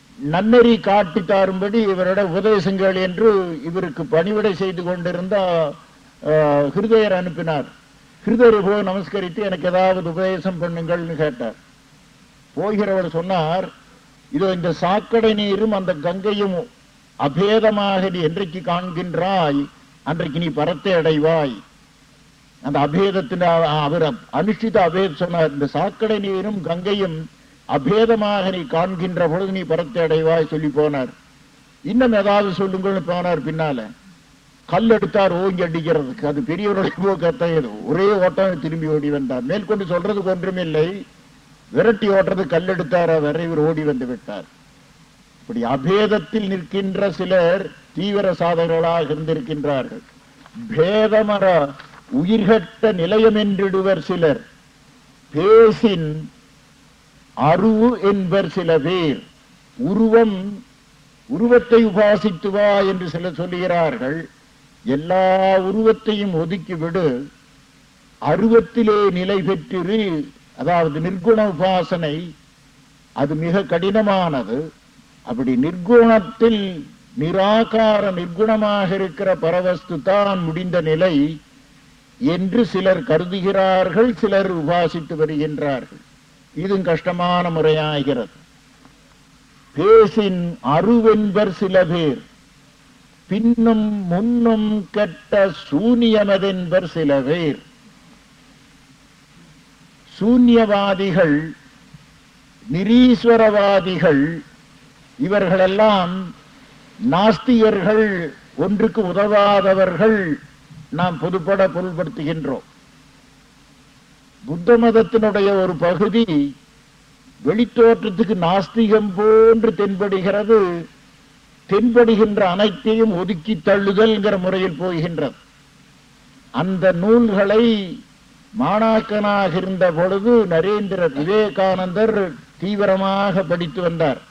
Speaker 2: நன்னெறி காட்டி தாரும்படி இவரிட உபதேசங்கள் என்று இவருக்கு பணிவிடை செய்து கொண்டிருந்த அஹ், ஹிருதயர் அனுப்பினார் ஹிருதயர் போய் நமஸ்கரித்து எனக்கு ஏதாவது உபதேசம் பண்ணுங்கள்னு கேட்டார் போகிறவர் சொன்னார் இதோ இந்த சாக்கடை நீரும் அந்த கங்கையும் அபேதமாக நீ என்றைக்கு காண்கின்றாய் அன்றைக்கு நீ பரத்தை அடைவாய் அந்த அபேதத்தின் அ- அவர் அனுஷ்டித அபேத் சொன்னார் இந்த சாக்கடை நீரும் கங்கையும் அபேதமாக நீ காண்கின்ற பொழுது நீ பரத்தை அடைவாய் சொல்லி போனார் இன்னும் ஏதாவது சொல்லுங்கள்னு போனார் பின்னால கல் எடுத்தார் ஓங்கி அடிக்கிறதுக்கு அது பெரியவருடைய போக்கத்தையது ஒரே ஓட்டம் திரும்பி ஓடி வந்தார் மேற்கொண்டு சொல்றதுக்கு ஒன்றுமில்லை விரட்டி ஓட்டுறது கல் எடுத்தார் அவர் இவர் ஓடி வந்து விட்டார் இப்படி அபேதத்தில் நிற்கின்ற சிலர் தீவிர சாதகர்களாக இருந்திருக்கின்றார்கள் பேதமர உயிர்கட்ட நிலையம் என்றிடுவர் சிலர் பேசின் அருவு என்பர் சில பேர் உருவம் உருவத்தை உபாசித்து வா என்று சிலர் சொல்லுகிறார்கள் எல்லா உருவத்தையும் ஒதுக்கிவிடு அருவத்திலே நிலை பெற்றிரு அதாவது நிர்குண உபாசனை அது மிக கடினமானது அப்படி நிர்குணத்தில் நிராகார நிர்குணமாக இருக்கிற பரவஸ்து தான் முடிந்த நிலை என்று சிலர் கருதுகிறார்கள் சிலர் உபாசித்து வருகின்றார்கள் இதுவும் கஷ்டமான முறையாகிறது பேசின் அருவென்பர் சில பேர் பின்னும் முன்னும் கெட்ட சூனியமதென்பர் சில பேர் சூன்யவாதிகள் நிரீஸ்வரவாதிகள் இவர்களெல்லாம் நாஸ்திகர்கள் ஒன்றுக்கு உதவாதவர்கள் நாம் பொதுப்பட பொருள்படுத்துகின்றோம் புத்த மதத்தினுடைய ஒரு பகுதி வெளித்தோற்றத்துக்கு நாஸ்திகம் போன்று தென்படுகிறது தென்படுகின்ற அனைத்தையும் ஒதுக்கி தள்ளுதல்ங்கிற முறையில் போகின்றது அந்த நூல்களை மாணாக்கனாக இருந்த பொழுது நரேந்திர விவேகானந்தர் தீவிரமாக படித்து வந்தார்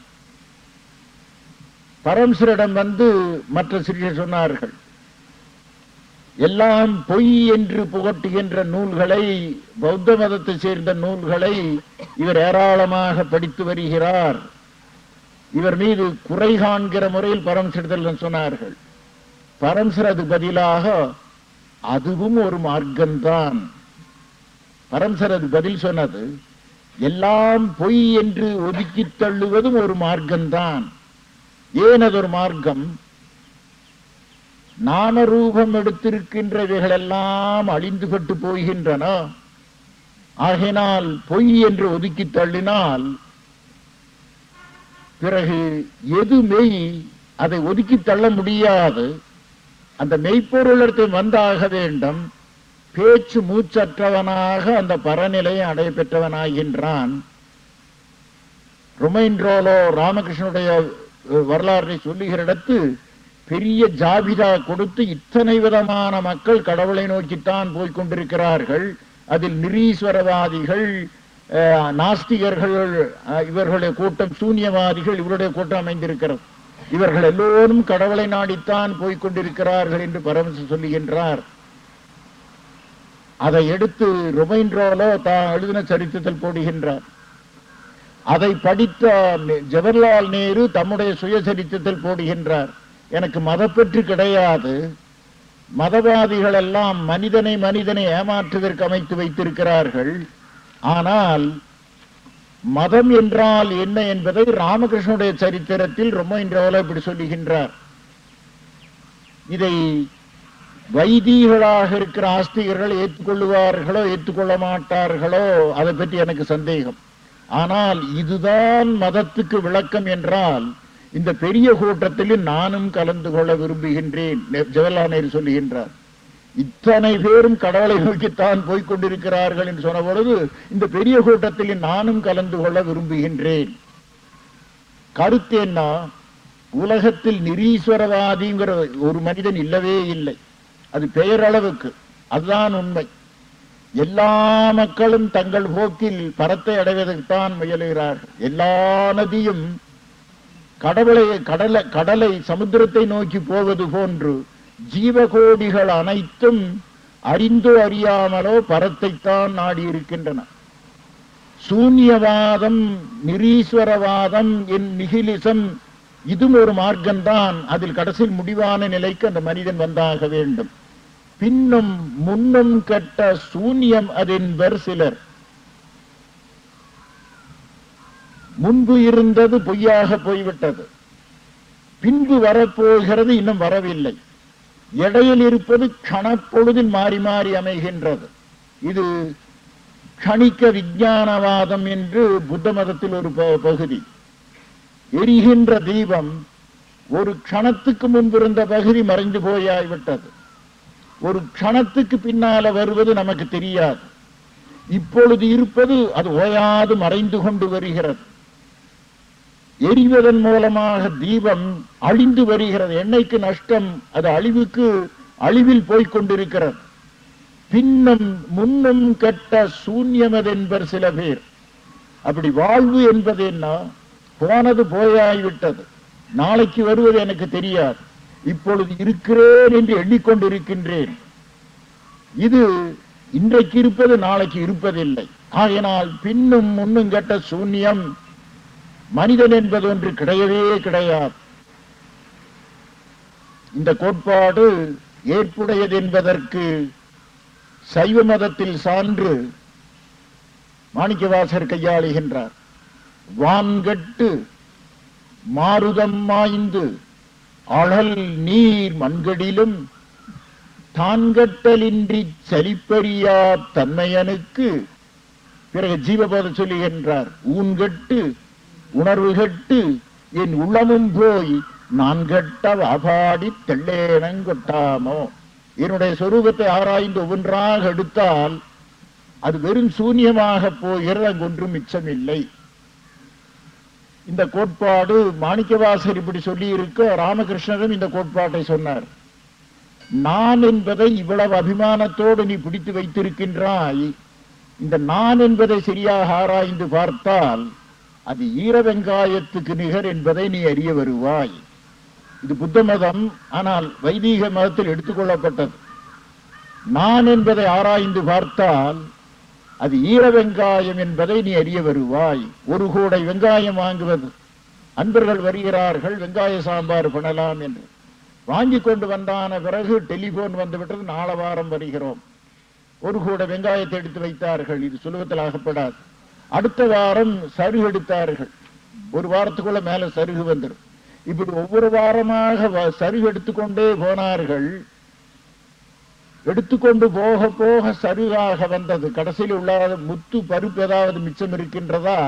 Speaker 2: பரம்சரிடம் வந்து மற்ற சிறியர் சொன்னார்கள் எல்லாம் பொய் என்று புகட்டுகின்ற நூல்களை பௌத்த மதத்தை சேர்ந்த நூல்களை இவர் ஏராளமாக படித்து வருகிறார் இவர் மீது குறை காண்கிற முறையில் பரம்சரிடத்தில் சொன்னார்கள் பரம்சர் அது பதிலாக அதுவும் ஒரு மார்க்கம்தான் பரம்சர் அது பதில் சொன்னது எல்லாம் பொய் என்று ஒதுக்கித் தள்ளுவதும் ஒரு மார்க்கம்தான் ஏன் அது ஒரு மார்க்கம் நாமரூபம் எடுத்திருக்கின்றவைகளெல்லாம் அழிந்துபட்டு போகின்றன ஆகையினால் பொய் என்று ஒதுக்கி தள்ளினால் பிறகு எது மெய் அதை ஒதுக்கி தள்ள முடியாது அந்த மெய்ப்பொருளத்தை வந்தாக வேண்டும் பேச்சு மூச்சற்றவனாக அந்த பரநிலையை அடைய பெற்றவனாகின்றான் ரொமைன்ரோலோ ராமகிருஷ்ணனுடைய அஹ், வரலாற்றை சொல்லுகிற இடத்து பெரிய ஜாபிதா கொடுத்து இத்தனை விதமான மக்கள் கடவுளை நோக்கித்தான் போய்க் கொண்டிருக்கிறார்கள் அதில் நிரீஸ்வரவாதிகள் அஹ், நாஸ்திகர்கள் அஹ், இவர்களுடைய கூட்டம் சூன்யவாதிகள் இவருடைய கூட்டம் அமைந்திருக்கிறது இவர்கள் எல்லோரும் கடவுளை நாடித்தான் போய்க் கொண்டிருக்கிறார்கள் என்று பரமசு சொல்லுகின்றார் அதை எடுத்து ரொமைன்ரோலோ தான் எழுதின சரித்திரத்தில் போடுகின்றார் அதை படித்த நெ- ஜவஹர்லால் நேரு தம்முடைய சுயசரித்திரத்தில் போடுகின்றார் எனக்கு மதப்பற்று கிடையாது மதவாதிகள் எல்லாம் மனிதனை மனிதனை ஏமாற்றுவதற்கு அமைத்து வைத்திருக்கிறார்கள் ஆனால் மதம் என்றால் என்ன என்பதை ராமகிருஷ்ணனுடைய சரித்திரத்தில் ரொம்ப இன்றவள இப்படி சொல்லுகின்றார் இதை வைதீகளாக இருக்கிற ஆஸ்திகர்கள் ஏற்றுக்கொள்ளுவார்களோ ஏற்றுக்கொள்ள மாட்டார்களோ அதை பற்றி எனக்கு சந்தேகம் ஆனால் இதுதான் மதத்துக்கு விளக்கம் என்றால் இந்த பெரிய கூட்டத்தில் நானும் கலந்து கொள்ள விரும்புகின்றேன் நெ- ஜவஹர்லால் நேரு சொல்லுகின்றார் இத்தனை பேரும் கடவுளை நோக்கித்தான் போய்க் கொண்டிருக்கிறார்கள் என்று சொன்ன பொழுது இந்த பெரிய கூட்டத்தில் நானும் கலந்து கொள்ள விரும்புகின்றேன் கருத்து என்ன உலகத்தில் நிரீஸ்வரவாதிங்கிற ஒரு மனிதன் இல்லவே இல்லை அது பெயரளவுக்கு அதுதான் உண்மை எல்லா மக்களும் தங்கள் போக்கில் பரத்தை அடைவதற்குத்தான் முயலுகிறார்கள் எல்லா நதியும் கடவுளை கடலை கடலை சமுத்திரத்தை நோக்கி போவது போன்று ஜீவகோடிகள் அனைத்தும் அறிந்தோ அறியாமலோ பரத்தைத்தான் நாடி இருக்கின்றன சூன்யவாதம் நிரீஸ்வரவாதம் என் நிகிலிசம் இதுவும் ஒரு மார்க்கம்தான் அதில் கடைசியில் முடிவான நிலைக்கு அந்த மனிதன் வந்தாக வேண்டும் பின்னும் முன்னும் கெட்ட சூன்யம் அதென்பர் சிலர் முன்பு இருந்தது பொய்யாக போய்விட்டது பின்பு வரப்போகிறது இன்னும் வரவில்லை இடையில் இருப்பது கணப்பொழுதில் மாறி மாறி அமைகின்றது இது கணிக்க விஞ்ஞானவாதம் என்று புத்த மதத்தில் ஒரு ப- பகுதி எரிகின்ற தீபம் ஒரு க்ஷணத்துக்கு முன்பு இருந்த பகுதி மறைந்து போயாய்விட்டது ஒரு க்ஷணத்துக்கு பின்னால வருவது நமக்கு தெரியாது இப்பொழுது இருப்பது அது ஓயாது மறைந்து கொண்டு வருகிறது எரிவதன் மூலமாக தீபம் அழிந்து வருகிறது எண்ணெய்க்கு நஷ்டம் அது அழிவுக்கு அழிவில் போய்க் கொண்டிருக்கிறது பின்னும் முன்னும் கெட்ட சூன்யமதென்பர் சில பேர் அப்படி வாழ்வு என்பது என்ன போனது போயாய்விட்டது நாளைக்கு வருவது எனக்கு தெரியாது இப்பொழுது இருக்கிறேன் என்று எண்ணிக்கொண்டிருக்கின்றேன் இது இன்றைக்கு இருப்பது நாளைக்கு இருப்பதில்லை ஆகையினால் பின்னும் முன்னும் கெட்ட சூன்யம் மனிதன் என்பது ஒன்று கிடையவே கிடையாது இந்த கோட்பாடு ஏற்புடையது என்பதற்கு சைவ மதத்தில் சான்று மாணிக்கவாசர் கையாளுகின்றார் வான்கட்டு மாருதம் மாய்ந்து அழல் நீர் மண்கடிலும் தான்கட்டலின்றி சலிப்பறியா தன்மையனுக்கு பிறகு ஜீவபோத சொல்லுகின்றார் ஊன்கட்டு உணர்வு கட்டு என் உள்ளமும் போய் நான் கட்ட வாபாடி தெள்ளேனங்கொட்டாமோ என்னுடைய சொரூபத்தை ஆராய்ந்து ஒவ்வொன்றாக எடுத்தால் அது வெறும் சூன்யமாக போகிறது அங்கு ஒன்றும் மிச்சமில்லை இந்த கோட்பாடு மாணிக்கவாசர் இப்படி சொல்லி இருக்க ராமகிருஷ்ணரும் இந்த கோட்பாட்டை சொன்னார் நான் என்பதை இவ்வளவு அபிமானத்தோடு நீ பிடித்து வைத்திருக்கின்றாய் இந்த நான் என்பதை சரியாக ஆராய்ந்து பார்த்தால் அது ஈர வெங்காயத்துக்கு நிகர் என்பதை நீ அறிய வருவாய் இது புத்த மதம் ஆனால் வைதீக மதத்தில் எடுத்துக்கொள்ளப்பட்டது நான் என்பதை ஆராய்ந்து பார்த்தால் அது ஈர வெங்காயம் என்பதை நீ அறிய வருவாய் ஒரு கூடை வெங்காயம் வாங்குவது அன்பர்கள் வருகிறார்கள் வெங்காய சாம்பார் பண்ணலாம் என்று வாங்கி கொண்டு வந்தான பிறகு டெலிபோன் வந்துவிட்டது நாள வாரம் வருகிறோம் ஒரு கூட வெங்காயத்தை எடுத்து வைத்தார்கள் இது சுலபத்தில் ஆகப்படாது அடுத்த வாரம் சருகு எடுத்தார்கள் ஒரு வாரத்துக்குள்ள மேல சருகு வந்துடும் இப்படி ஒவ்வொரு வாரமாக வ- சருகு எடுத்துக்கொண்டே போனார்கள் எடுத்துக்கொண்டு போக போக சருகாக வந்தது கடைசியில் உள்ள முத்து பருப்பு ஏதாவது மிச்சம் இருக்கின்றதா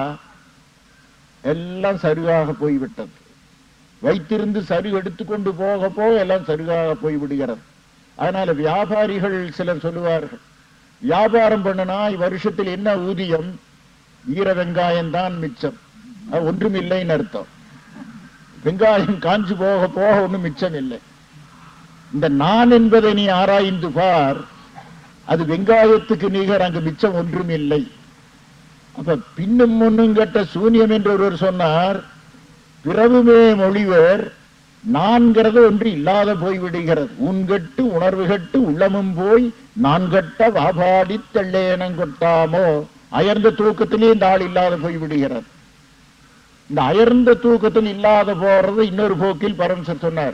Speaker 2: எல்லாம் சருகாக போய்விட்டது வைத்திருந்து சருகு எடுத்துக்கொண்டு போக போக எல்லாம் சருகாக போய்விடுகிறது அதனால வியாபாரிகள் சிலர் சொல்லுவார்கள் வியாபாரம் பண்ணினா வருஷத்தில் என்ன ஊதியம் ஈர வெங்காயம் தான் மிச்சம் அது ஒன்றும் இல்லைன்னு அர்த்தம் வெங்காயம் காஞ்சு போக போக ஒன்றும் மிச்சம் இல்லை இந்த நான் என்பதை நீ ஆராய்ந்து பார் அது வெங்காயத்துக்கு நிகர் அங்கு மிச்சம் ஒன்றும் இல்லை அப்ப பின்னும் முன்னும் கெட்ட சூன்யம் என்று ஒருவர் சொன்னார் பிறவுமே மொழிவர் நான்கிறது ஒன்று இல்லாத போய் விடுகிறது உன்கட்டு உணர்வு கட்டு உள்ளமும் போய் நான் கட்ட வாபாடி தெள்ளேனங்கொட்டாமோ அயர்ந்த தூக்கத்திலே இந்த ஆள் இல்லாத போய் விடுகிறது இந்த அயர்ந்த தூக்கத்தில் இல்லாத போறது இன்னொரு போக்கில் பரமசர் சொன்னார்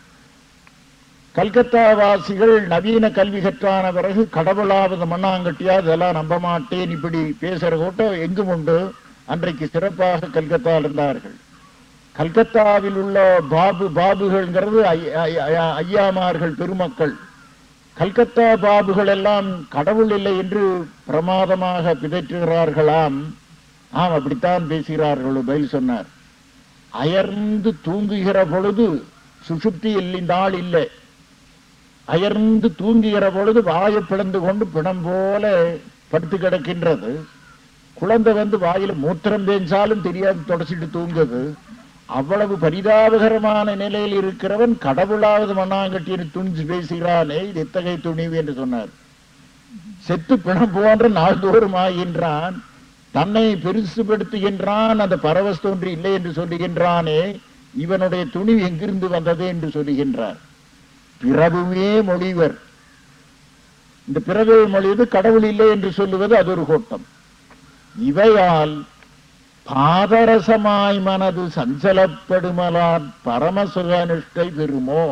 Speaker 2: கல்கத்தா வாசிகள் நவீன கல்வி கற்றான பிறகு கடவுளாவது மண்ணாங்கட்டியா இதெல்லாம் நம்ப மாட்டேன் இப்படி பேசுற கூட்டம் எங்கும் உண்டு அன்றைக்கு சிறப்பாக கல்கத்தா இருந்தார்கள் கல்கத்தாவில் உள்ள பாபு பாபுகள்ங்கிறது ஐ- ஐ- ஐ- ஐயாமார்கள் பெருமக்கள் கல்கத்தா பாபுகள் எல்லாம் கடவுள் இல்லை என்று பிரமாதமாக பிதற்றுகிறார்களாம் ஆம் அப்படித்தான் பேசுகிறார்கள் பதில் சொன்னார் அயர்ந்து தூங்குகிற பொழுது சுசுப்தியில் இந்த ஆள் இல்லை அயர்ந்து தூங்குகிற பொழுது வாயை பிளந்து கொண்டு பிணம் போல படுத்து கிடக்கின்றது குழந்தை வந்து வாயில மூத்திரம் தேஞ்சாலும் தெரியாது தொடச்சிட்டு தூங்குது அவ்வளவு பரிதாபகரமான நிலையில் இருக்கிறவன் கடவுளாவது மண்ணாங்கட்டின்னு துணிஞ்சு பேசுகிறானே இது எத்தகைய துணிவு என்று சொன்னார் செத்து பிணம் போன்ற நாள்தோறும் ஆகின்றான் தன்னை பெருசுபடுத்துகின்றான் அந்த பரவஸ் தோன்றி இல்லை என்று சொல்லுகின்றானே இவனுடைய துணிவு எங்கிருந்து வந்தது என்று சொல்லுகின்றார் பிறவுமே மொழிவர் இந்த பிறவை மொழிவது கடவுள் இல்லை என்று சொல்லுவது அது ஒரு கோட்டம் இவையால் பாதரசமாய் மனது சஞ்சலப்படுமலால் பரமசுகனிஷ்டை பெறுமோ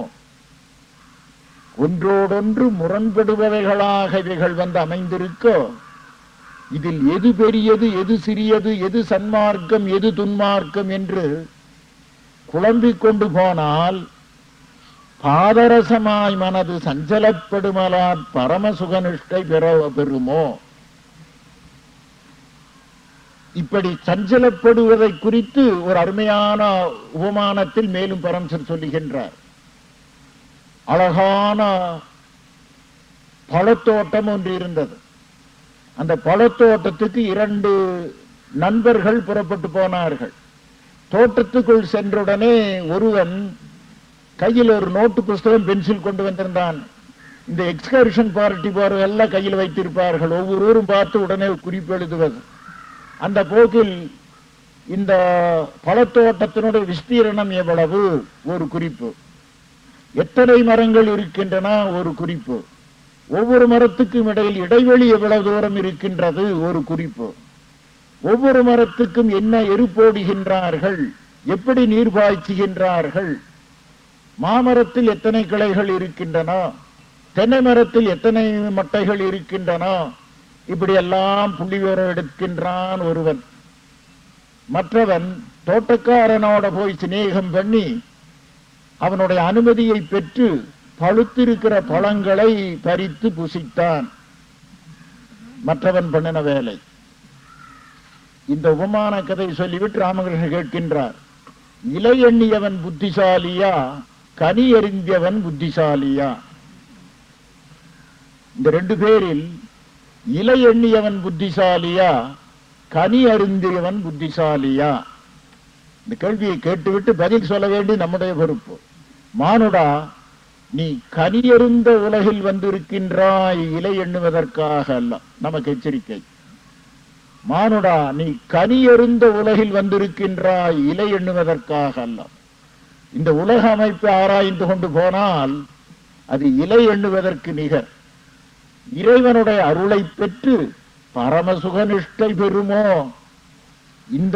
Speaker 2: ஒன்றோடொன்று முரண்படுபவைகளாக இவைகள் வந்து அமைந்திருக்கோ இதில் எது பெரியது எது சிறியது எது சன்மார்க்கம் எது துன்மார்க்கம் என்று குழம்பிக் கொண்டு போனால் பாதரசமாய் மனது சஞ்சலப்படுமலால் பரமசுகனிஷ்டை பெற பெறுமோ இப்படி சஞ்சலப்படுவதை குறித்து ஒரு அருமையான உபமானத்தில் மேலும் பரமசர் சொல்லுகின்றார் அழகான பழத்தோட்டம் ஒன்று இருந்தது அந்த பழத்தோட்டத்துக்கு இரண்டு நண்பர்கள் புறப்பட்டு போனார்கள் தோட்டத்துக்குள் சென்றுடனே ஒருவன் கையில் ஒரு நோட்டு புஸ்தகம் பென்சில் கொண்டு வந்திருந்தான் இந்த எக்ஸ்கர்ஷன் பார்ட்டி போறதெல்லாம் கையில் வைத்திருப்பார்கள் ஒவ்வொருவரும் பார்த்து உடனே குறிப்பு எழுதுவது அந்த போக்கில் இந்த பழத்தோட்டத்தினுடைய விஸ்தீரணம் எவ்வளவு ஒரு குறிப்பு எத்தனை மரங்கள் இருக்கின்றன ஒரு குறிப்பு ஒவ்வொரு மரத்துக்கும் இடையில் இடைவெளி எவ்வளவு தூரம் இருக்கின்றது ஒரு குறிப்பு ஒவ்வொரு மரத்துக்கும் என்ன எரு போடுகின்றார்கள் எப்படி நீர் பாய்ச்சுகின்றார்கள் மாமரத்தில் எத்தனை கிளைகள் இருக்கின்றன தென்னை மரத்தில் எத்தனை மட்டைகள் இருக்கின்றன இப்படி எல்லாம் புள்ளி விவரம் எடுக்கின்றான் ஒருவன் மற்றவன் தோட்டக்காரனோட போய் சிநேகம் பண்ணி அவனுடைய அனுமதியை பெற்று பழுத்திருக்கிற பழங்களை பறித்து புசித்தான் மற்றவன் பண்ணின வேலை இந்த உபமான கதை சொல்லிவிட்டு ராமகிருஷ்ணன் கேட்கின்றார் இலை எண்ணியவன் புத்திசாலியா கனி எறிந்தியவன் புத்திசாலியா இந்த ரெண்டு பேரில் இலை எண்ணியவன் புத்திசாலியா கனி அருந்தியவன் புத்திசாலியா இந்த கேள்வியை கேட்டுவிட்டு பதில் சொல்ல வேண்டி நம்முடைய பொறுப்பு மானுடா நீ கனியருந்த உலகில் வந்திருக்கின்றாய் இலை எண்ணுவதற்காக அல்ல நமக்கு எச்சரிக்கை மானுடா நீ கனியருந்த உலகில் வந்திருக்கின்றாய் இலை எண்ணுவதற்காக அல்ல இந்த உலக அமைப்பை ஆராய்ந்து கொண்டு போனால் அது இலை எண்ணுவதற்கு நிகர் இறைவனுடைய அருளை பெற்று பரமசுகனிஷ்டை பெறுமோ இந்த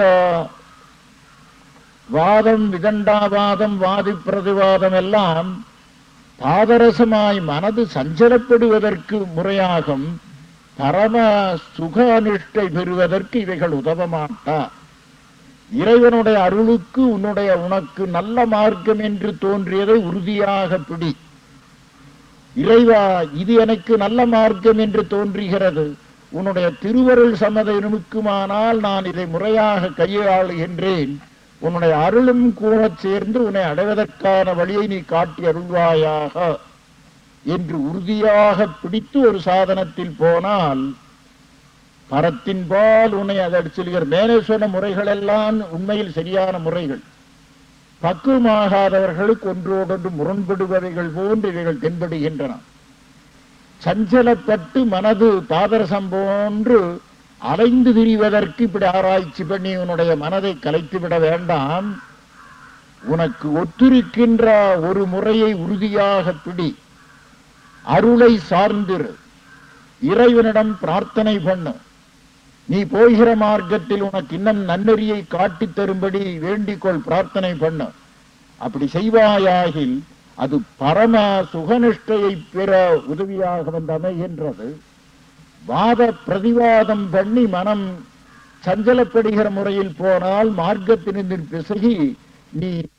Speaker 2: வாதம் விதண்டாவாதம் வாதி பிரதிவாதம் எல்லாம் பாதரசமாய் மனது சஞ்சலப்படுவதற்கு முறையாகும் பரம சுக அனிஷ்டை பெறுவதற்கு இவைகள் உதவ மாட்டா இறைவனுடைய அருளுக்கு உன்னுடைய உனக்கு நல்ல மார்க்கம் என்று தோன்றியதை உறுதியாக பிடி இறைவா இது எனக்கு நல்ல மார்க்கம் என்று தோன்றுகிறது உன்னுடைய திருவருள் சம்மதனுக்குமானால் நான் இதை முறையாக கையாளுகின்றேன் உன்னுடைய அருளும் கூடச் சேர்ந்து உன்னை அடைவதற்கான வழியை நீ காட்டி அருள்வாயாக என்று உறுதியாக பிடித்து ஒரு சாதனத்தில் போனால் பரத்தின்பால் உன்னை அதை சொல்கிற மேலே சொன்ன முறைகள் எல்லாம் உண்மையில் சரியான முறைகள் பக்குவமாகாதவர்களுக்கு ஒன்றோடொன்று முரண்படுபவைகள் போன்று இவைகள் தென்படுகின்றன சஞ்சலப்பட்டு மனது பாதரசம் போன்று அலைந்து திரிவதற்கு இப்படி ஆராய்ச்சி பண்ணி உன்னுடைய மனதை கலைத்து விட வேண்டாம் உனக்கு ஒத்திருக்கின்ற ஒரு முறையை உறுதியாக பிடி அருளை சார்ந்திரு இறைவனிடம் பிரார்த்தனை பண்ணு நீ போகிற மார்க்கத்தில் உனக்கு இன்னும் நன்னெறியை காட்டித் தரும்படி வேண்டிக்கொள் பிரார்த்தனை பண்ணு அப்படி செய்வாயாகில் அது பரம சுகனிஷ்டையை பெற உதவியாக வந்து அமைகின்றது வாத பிரதிவாதம் பண்ணி மனம் சஞ்சலப்படுகிற முறையில் போனால் மார்க்கத்தினின்று பிசகி நீ